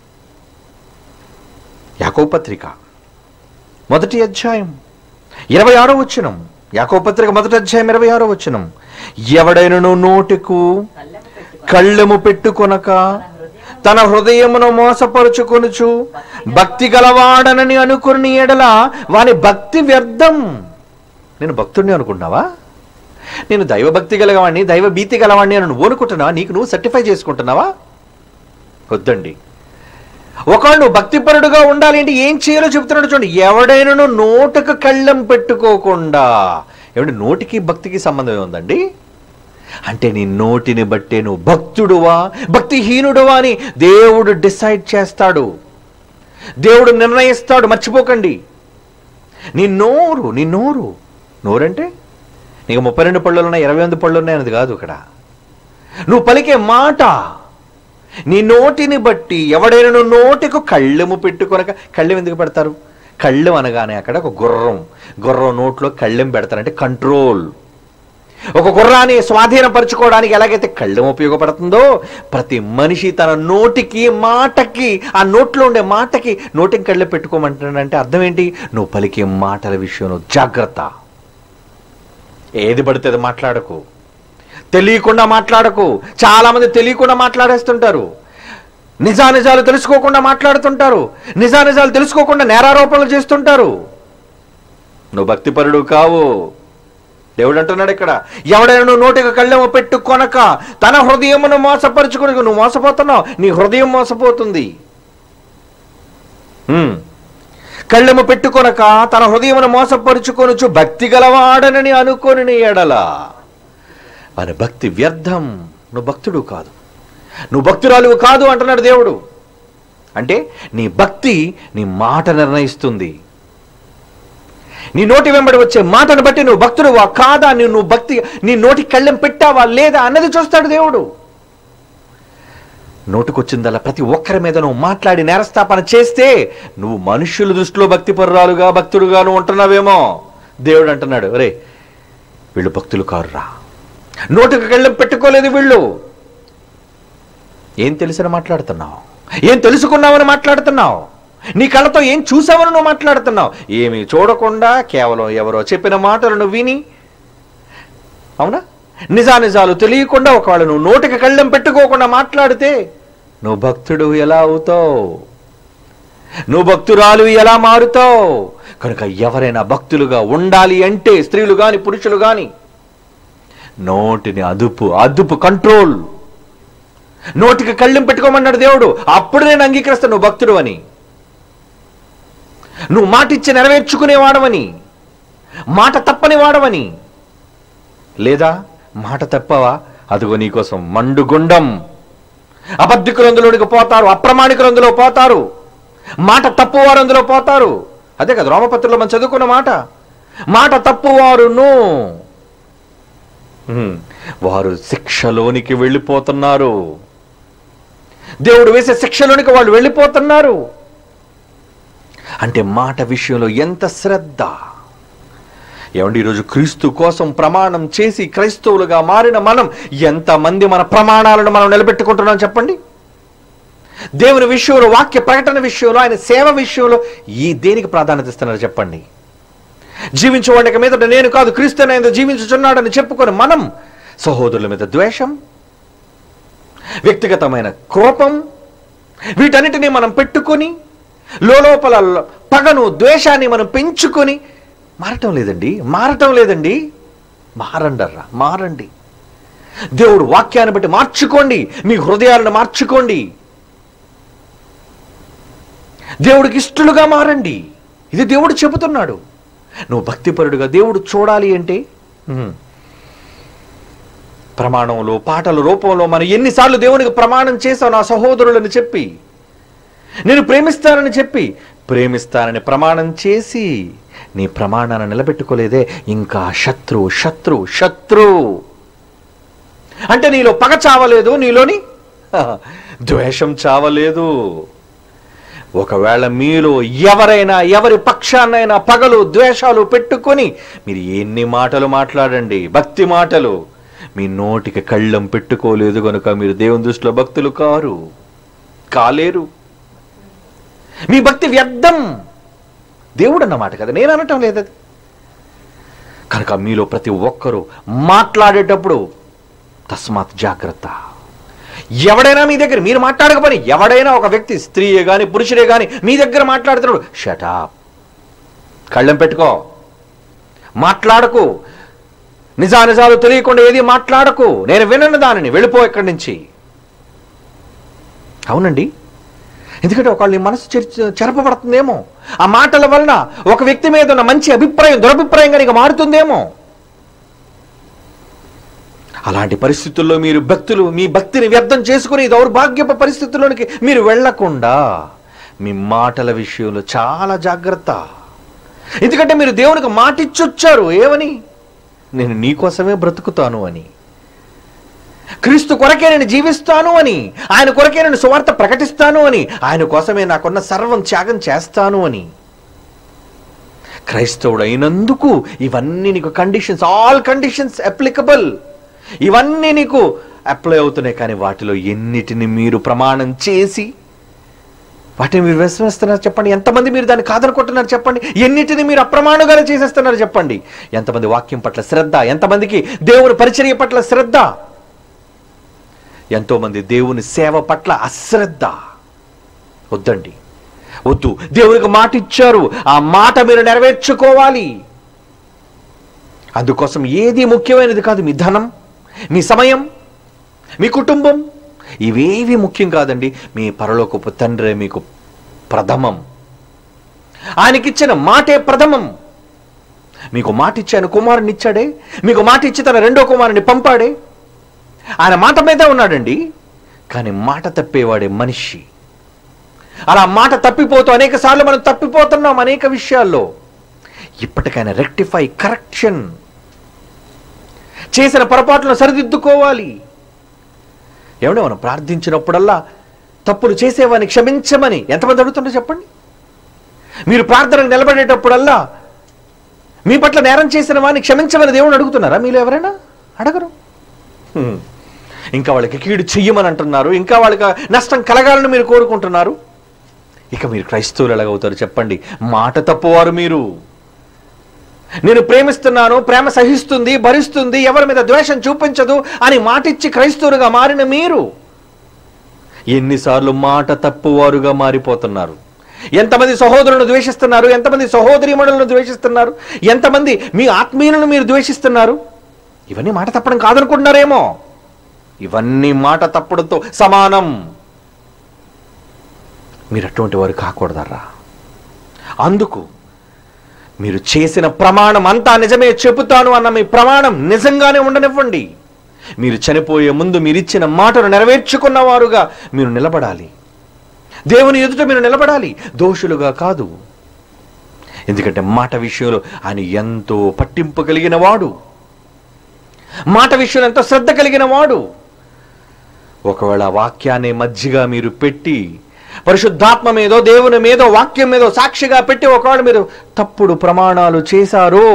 యాకోబు పత్రిక మొదటి అధ్యాయం ఇరవై ఆరో వచ్చినం యాకోబు పత్రిక మొదటి అధ్యాయం ఇరవై ఆరో వచ్చినం ఎవడైనను నోటికు కళ్ళెము పెట్టుకొని కళ్ళెము పెట్టుకొనక తన హృదయమును మోసపరుచుకొనుచు భక్తి గలవాడనని అనుకుని ఎడల వాని భక్తి వ్యర్థం నేను భక్తుడిని అనుకుంటున్నావా నేను దైవభక్తి గలవాడిని దైవ భీతి గలవాడిని అని నువ్వు అనుకుంటున్నావా నీకు నువ్వు సర్టిఫై చేసుకుంటున్నావా వద్దండి ఒకళ్ళు నువ్వు భక్తిపరుడుగా ఉండాలి అంటే ఏం చేయాలో చెప్తున్నాడు చూడండి ఎవడైనా నోటుకు కళ్ళెం పెట్టుకోకుండా ఏమంటే నోటికి భక్తికి సంబంధం ఉందండి అంటే నీ నోటిని బట్టే నువ్వు భక్తుడువా భక్తిహీనుడువా అని దేవుడు డిసైడ్ చేస్తాడు దేవుడు నిర్ణయిస్తాడు మర్చిపోకండి నీ నోరు నీ నోరు నోరంటే నీకు ముప్పై రెండు పళ్ళు ఉన్నాయి ఇరవై ఎనిమిది పళ్ళు ఉన్నాయి అనేది కాదు ఇక్కడ నువ్వు పలికే మాట నీ నోటిని బట్టి ఎవడైనా నువ్వు నోటికి కళ్ళెము పెట్టుకొనక కళ్ళెం ఎందుకు పెడతారు కళ్ళెం అనగానే అక్కడ ఒక గుర్రం గుర్రం నోట్లో కళ్ళెం పెడతారంటే కంట్రోల్ ఒక గుర్రాన్ని స్వాధీనపరచుకోవడానికి ఎలాగైతే కళ్ళెం ఉపయోగపడుతుందో ప్రతి మనిషి తన నోటికి మాటకి ఆ నోట్లో ఉండే మాటకి నోటికి కళ్ళెం పెట్టుకోమంటాడంటే అర్థం ఏంటి నువ్వు పలికే మాటల విషయంలో జాగ్రత్త ఏది పడితే అది మాట్లాడకు తెలియకుండా మాట్లాడకు చాలా మంది తెలియకుండా మాట్లాడేస్తుంటారు నిజానిజాలు తెలుసుకోకుండా మాట్లాడుతుంటారు నిజానిజాలు తెలుసుకోకుండా నేరారోపణలు చేస్తుంటారు నువ్వు భక్తిపరుడు కావు దేవుడు అంటున్నాడు ఇక్కడ ఎవడైనా నువ్వు నోటికి కళ్ళెము పెట్టు కొనక తన హృదయమును మోసపరుచుకుని నువ్వు మోసపోతున్నావు నీ హృదయం మోసపోతుంది హ్మ్. కళ్ళెము పెట్టుకొనక తన హృదయమును మోసపరుచుకొనుచు భక్తి గలవాడనని అనుకొని ఎడల వారి భక్తి వ్యర్థం నువ్వు భక్తుడు కాదు నువ్వు భక్తురాలు కాదు అంటున్నాడు దేవుడు అంటే నీ భక్తి నీ మాట నిర్ణయిస్తుంది నీ నోటి వెంబడి వచ్చే మాటను బట్టి నువ్వు భక్తుడువా కాదా నీ నువ్వు భక్తి నీ నోటి కళ్ళెం పెట్టావా లేదా అన్నది చూస్తాడు దేవుడు నోటుకొచ్చిందల్లా ప్రతి ఒక్కరి మీద నువ్వు మాట్లాడి నేరస్థాపన చేస్తే నువ్వు మనుష్యుల దృష్టిలో భక్తి పర్రాలుగా భక్తుడుగాను ఉంటున్నావేమో దేవుడు అంటున్నాడు రే వీళ్ళు భక్తులు కారురా నోటికి కళ్ళెం పెట్టుకోలేదు వీళ్ళు ఏం తెలిసిన మాట్లాడుతున్నావు ఏం తెలుసుకున్నావని మాట్లాడుతున్నావు నీ కళ్ళతో ఏం చూసావని నువ్వు మాట్లాడుతున్నావు ఏమీ చూడకుండా కేవలం ఎవరో చెప్పిన మాటలను విని అవునా నిజానిజాలు తెలియకుండా ఒకవేళ నువ్వు నోటికి కళ్ళెం పెట్టుకోకుండా మాట్లాడితే నువ్వు భక్తుడు ఎలా అవుతావు నువ్వు భక్తురాలు ఎలా మారుతావు కనుక ఎవరైనా భక్తులుగా ఉండాలి అంటే స్త్రీలు గాని పురుషులు గాని నోటిని అదుపు అదుపు కంట్రోల్ నోటికి కళ్ళెం పెట్టుకోమన్నాడు దేవుడు అప్పుడు నేను అంగీకరిస్తాను నువ్వు భక్తుడు అని నువ్వు మాట ఇచ్చి నెరవేర్చుకునేవాడవని మాట తప్పని వాడవని లేదా మాట తప్పవా అదిగో నీకోసం మండుగుండం అబద్ధికులందులోనికి పోతారు అప్రమాణికులందులో పోతారు మాట తప్పువారు అందులో పోతారు అదే కదా రోమపత్రిలో మనం చదువుకున్న మాట మాట తప్పువారును హ్మ్. వారు శిక్షలోనికి వెళ్ళిపోతున్నారు దేవుడు వేసే శిక్షలోనికి వాళ్ళు వెళ్ళిపోతున్నారు అంటే మాట విషయంలో ఎంత శ్రద్ధ ఏమండి ఈరోజు క్రీస్తు కోసం ప్రమాణం చేసి క్రైస్తవులుగా మారిన మనం ఎంతమంది మన ప్రమాణాలను మనం నిలబెట్టుకుంటున్నాం చెప్పండి దేవుని విషయంలో వాక్య ప్రకటన విషయంలో ఆయన సేవ విషయంలో ఈ దేనికి ప్రాధాన్యత ఇస్తున్నారు చెప్పండి జీవించేవాడికి మీద నేను కాదు క్రీస్తు ఆయన జీవించుచున్నాడని చెప్పుకొని మనం సహోదరుల మీద ద్వేషం వ్యక్తిగతమైన కోపం వీటన్నిటిని మనం పెట్టుకొని లోపల పగను ద్వేషాన్ని మనం పెంచుకొని మారటం లేదండి మారటం లేదండి మారండర్రా మారండి దేవుడు వాక్యాన్ని బట్టి మార్చుకోండి మీ హృదయాలను మార్చుకోండి దేవుడికి ఇష్టలుగా మారండి ఇది దేవుడు చెబుతున్నాడు నువ్వు భక్తిపరుడుగా దేవుడు చూడాలి అంటే ఉమ్, ప్రమాణంలో పాటల రూపంలో మనం ఎన్నిసార్లు దేవునికి ప్రమాణం చేశావు నా సహోదరులని చెప్పి నేను ప్రేమిస్తానని చెప్పి ప్రేమిస్తానని ప్రమాణం చేసి నీ ప్రమాణాన్ని నిలబెట్టుకోలేదే ఇంకా శత్రు శత్రు శత్రు అంటే నీలో పగ చావలేదు నీలోని హ, ద్వేషం చావలేదు ఒకవేళ మీలో ఎవరైనా ఎవరి పక్షాన్నైనా పగలు ద్వేషాలు పెట్టుకొని మీరు ఎన్ని మాటలు మాట్లాడండి భక్తి మాటలు మీ నోటికి కళ్ళం పెట్టుకోలేదు కనుక మీరు దేవుని దృష్టిలో భక్తులు కారు కాలేరు మీ భక్తి వ్యర్థం దేవుడు అన్నమాట కదా నేను అనటం లేదు అది కనుక మీలో ప్రతి ఒక్కరూ మాట్లాడేటప్పుడు తస్మాత్ జాగ్రత్త ఎవడైనా మీ దగ్గర మీరు మాట్లాడకపోని ఎవడైనా ఒక వ్యక్తి స్త్రీయే కానీ పురుషుడే కానీ మీ దగ్గర మాట్లాడుతున్నాడు షటాప్ కళ్ళెం పెట్టుకో మాట్లాడకు నిజానిజాలు తెలియకుండా ఏది మాట్లాడకు నేను వినను దానిని వెళ్ళిపో ఇక్కడి నుంచి అవునండి ఎందుకంటే ఒకళ్ళు నీ మనసు చెర- చెరపబడుతుందేమో ఆ మాటల వలన ఒక వ్యక్తి మీద ఉన్న మంచి అభిప్రాయం దురభిప్రాయంగా నీకు మారుతుందేమో అలాంటి పరిస్థితుల్లో మీరు భక్తులు మీ భక్తిని వ్యర్థం చేసుకుని దౌర్భాగ్యపు పరిస్థితుల్లోనికి మీరు వెళ్లకుండా మీ మాటల విషయంలో చాలా జాగ్రత్త ఎందుకంటే మీరు దేవునికి మాటిచ్చొచ్చారు ఏమని నేను నీకోసమే బ్రతుకుతాను అని క్రీస్తు కొరకే నేను జీవిస్తాను అని ఆయన కొరకే నేను సువార్త ప్రకటిస్తాను అని ఆయన కోసమే నాకున్న సర్వం త్యాగం చేస్తాను అని క్రైస్తవుడు అయినందుకు ఇవన్నీ నీకు కండిషన్స్ ఆల్ కండిషన్స్ అప్లికబుల్ ఇవన్నీ నీకు అప్లై అవుతున్నాయి కానీ వాటిలో ఎన్నిటిని మీరు ప్రమాణం చేసి వాటిని మీరు విశ్వసిస్తున్నారు చెప్పండి ఎంతమంది మీరు దాన్ని కాదనుకుంటున్నారు చెప్పండి ఎన్నిటిని మీరు అప్రమాణంగానే చేసేస్తున్నారు చెప్పండి ఎంతమంది వాక్యం పట్ల శ్రద్ధ ఎంతమందికి దేవుని పరిచర్య పట్ల శ్రద్ధ ఎంతోమంది దేవుని సేవ పట్ల అశ్రద్ధ వద్దండి వద్దు దేవునికి మాట ఇచ్చారు ఆ మాట మీరు నెరవేర్చుకోవాలి అందుకోసం ఏది ముఖ్యమైనది కాదు మీ ధనం మీ సమయం మీ కుటుంబం ఇవేవి ముఖ్యం కాదండి మీ పరలోకపు తండ్రే మీకు ప్రథమం ఆయనకిచ్చిన మాటే ప్రథమం మీకు మాట ఇచ్చాను కుమారుని ఇచ్చాడే మీకు మాట ఇచ్చి తన రెండో కుమారుని పంపాడే ఆయన మాట మీదే ఉన్నాడండి కానీ మాట తప్పేవాడే మనిషి అలా మాట తప్పిపోతూ అనేక సార్లు మనం తప్పిపోతున్నాం అనేక విషయాల్లో ఇప్పటికైనా రెక్టిఫై కరెక్షన్ చేసిన పొరపాట్లను సరిదిద్దుకోవాలి ఏమంటే మనం ప్రార్థించినప్పుడల్లా తప్పులు చేసేవాడిని క్షమించమని ఎంతమంది అడుగుతుందో చెప్పండి మీరు ప్రార్థనకు నిలబడేటప్పుడల్లా మీ పట్ల నేరం చేసిన వాడిని క్షమించమని దేవుడు అడుగుతున్నారా మీలో ఎవరైనా అడగరు హ్మ్. ఇంకా వాళ్ళకి కీడు చెయ్యమని అంటున్నారు ఇంకా వాళ్ళకి నష్టం కలగాలని మీరు కోరుకుంటున్నారు ఇక మీరు క్రైస్తవులు ఎలాగవుతారు చెప్పండి మాట తప్పువారు మీరు నేను ప్రేమిస్తున్నాను ప్రేమ సహిస్తుంది భరిస్తుంది ఎవరి మీద ద్వేషం చూపించదు అని మాటిచ్చి క్రైస్తవులుగా మారిన మీరు ఎన్నిసార్లు మాట తప్పువారుగా మారిపోతున్నారు ఎంతమంది సహోదరులను ద్వేషిస్తున్నారు ఎంతమంది సహోదరిమణులను ద్వేషిస్తున్నారు ఎంతమంది మీ ఆత్మీయులను మీరు ద్వేషిస్తున్నారు ఇవన్నీ మాట తప్పడం కాదనుకుంటున్నారేమో ఇవన్నీ మాట తప్పడంతో సమానం మీరు అటువంటి వారు కాకూడదర్రా అందుకు మీరు చేసిన ప్రమాణం అంతా నిజమే చెబుతాను అన్న మీ ప్రమాణం నిజంగానే ఉండనివ్వండి మీరు చనిపోయే ముందు మీరు ఇచ్చిన మాటను నెరవేర్చుకున్నవారుగా మీరు నిలబడాలి దేవుని ఎదుట మీరు నిలబడాలి దోషులుగా కాదు ఎందుకంటే మాట విషయంలో ఆయన ఎంతో పట్టింపు కలిగిన వాడు మాట విషయంలో ఎంతో శ్రద్ధ కలిగిన వాడు ఒకవేళ ఆ వాక్యాన్ని మధ్యగా మీరు పెట్టి పరిశుద్ధాత్మ మీదో దేవుని మీదో వాక్యం మీదో సాక్షిగా పెట్టి ఒకవేళ మీరు తప్పుడు ప్రమాణాలు చేశారో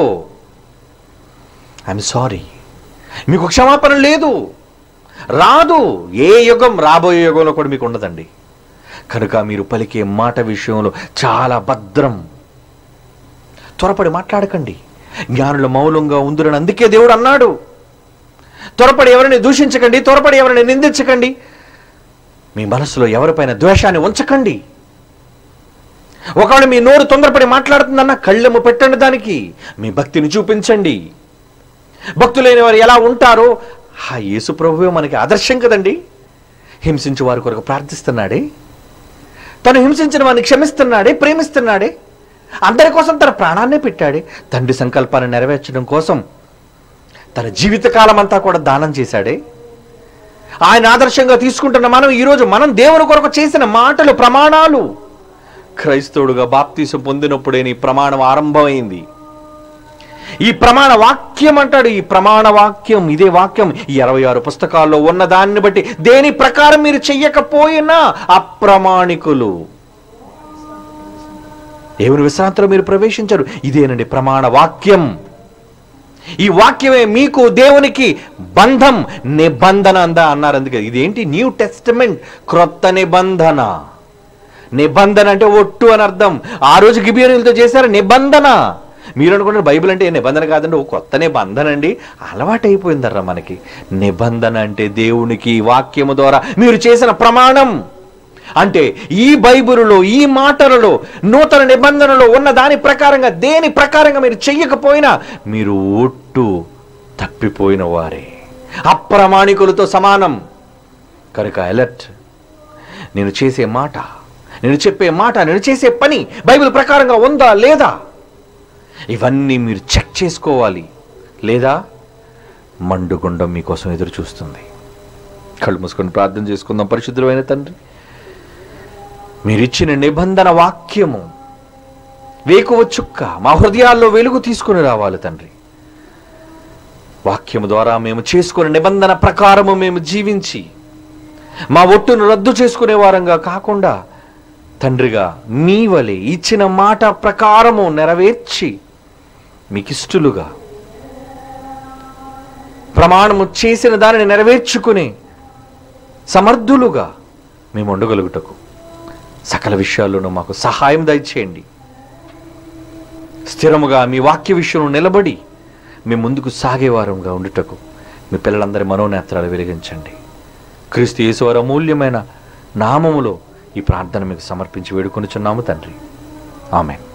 ఐఎమ్ సారీ మీకు క్షమాపణ లేదు రాదు ఏ యుగం రాబోయే యుగంలో కూడా మీకు ఉండదండి కనుక మీరు పలికే మాట విషయంలో చాలా భద్రం త్వరపడి మాట్లాడకండి జ్ఞానుల మౌనంగా ఉందిరని అందుకే దేవుడు అన్నాడు త్వరపడి ఎవరిని దూషించకండి త్వరపడి ఎవరిని నిందించకండి మీ మనసులో ఎవరిపైన ద్వేషాన్ని ఉంచకండి ఒకవేళ మీ నోరు తొందరపడి మాట్లాడుతుందన్న కళ్ళెము పెట్టండి దానికి మీ భక్తిని చూపించండి భక్తులైన వారు ఎలా ఉంటారో ఆ యేసు ప్రభువే మనకి ఆదర్శం కదండి హింసించు వారి కొరకు ప్రార్థిస్తున్నాడే తను హింసించిన వారిని క్షమిస్తున్నాడే ప్రేమిస్తున్నాడే అందరి కోసం తన ప్రాణాన్నే పెట్టాడే తండ్రి సంకల్పాన్ని నెరవేర్చడం కోసం తన జీవితకాలం అంతా కూడా దానం చేశాడే ఆయన ఆదర్శంగా తీసుకుంటున్న మనం ఈరోజు మనం దేవుని కొరకు చేసిన మాటలు ప్రమాణాలు క్రైస్తవుడుగా బాప్తీసం పొందినప్పుడే నీ ప్రమాణం ఆరంభమైంది ఈ ప్రమాణ వాక్యం అంటాడు ఈ ప్రమాణ వాక్యం ఇదే వాక్యం ఈ ఇరవై ఆరు పుస్తకాల్లో ఉన్న దాన్ని బట్టి దేని ప్రకారం మీరు చెయ్యకపోయినా అప్రమాణికులు దేవుని విశ్రాంతిలో మీరు ప్రవేశించారు ఇదేనండి ప్రమాణ వాక్యం ఈ వాక్యమే మీకు దేవునికి బంధం నిబంధన అందా అన్నారు అందుకే ఇదేంటి న్యూ టెస్టమెంట్ క్రొత్త నిబంధన నిబంధన అంటే ఒట్టు అని అర్థం ఆ రోజు గిబియనులతో చేశారు నిబంధన మీరు అనుకుంటారు బైబిల్ అంటే ఏ నిబంధన కాదండి ఓ కొత్త నిబంధన అండి అలవాటు అయిపోయిందర్రా మనకి నిబంధన అంటే దేవునికి వాక్యము ద్వారా మీరు చేసిన ప్రమాణం అంటే ఈ బైబిలులో ఈ మాటలలో నూతన నిబంధనలో ఉన్న దాని ప్రకారంగా దేని ప్రకారంగా మీరు చెయ్యకపోయినా మీరు ఒట్టు తప్పిపోయిన వారే అప్రమాణికులతో సమానం కనుక అలర్ట్ నేను చేసే మాట నేను చెప్పే మాట నేను చేసే పని బైబిల్ ప్రకారంగా ఉందా లేదా ఇవన్నీ మీరు చెక్ చేసుకోవాలి లేదా మండుగుండం మీకోసం ఎదురు చూస్తుంది కళ్ళు మూసుకొని ప్రార్థన చేసుకుందాం పరిశుద్ధమైన తండ్రి మీరిచ్చిన నిబంధన వాక్యము వేకువ చుక్క మా హృదయాల్లో వెలుగు తీసుకుని రావాలి తండ్రి వాక్యము ద్వారా మేము చేసుకునే నిబంధన ప్రకారము మేము జీవించి మా ఒట్టును రద్దు చేసుకునే వారంగా కాకుండా తండ్రిగా మీ వలె ఇచ్చిన మాట ప్రకారము నెరవేర్చి మీకిష్టులుగా ప్రమాణము చేసిన దానిని నెరవేర్చుకుని సమర్థులుగా మేము ఉండగలుగుటకు సకల విషయాల్లోనూ మాకు సహాయం దయచేయండి స్థిరముగా మీ వాక్య విషయంలో నిలబడి మీ ముందుకు సాగేవారంగా ఉండుటకు మీ పిల్లలందరి మనోనేత్రాలు వెలిగించండి క్రీస్తు యేసువారి అమూల్యమైన నామములో ఈ ప్రార్థన మీకు సమర్పించి వేడుకొనుచున్నాము తండ్రి ఆమెన్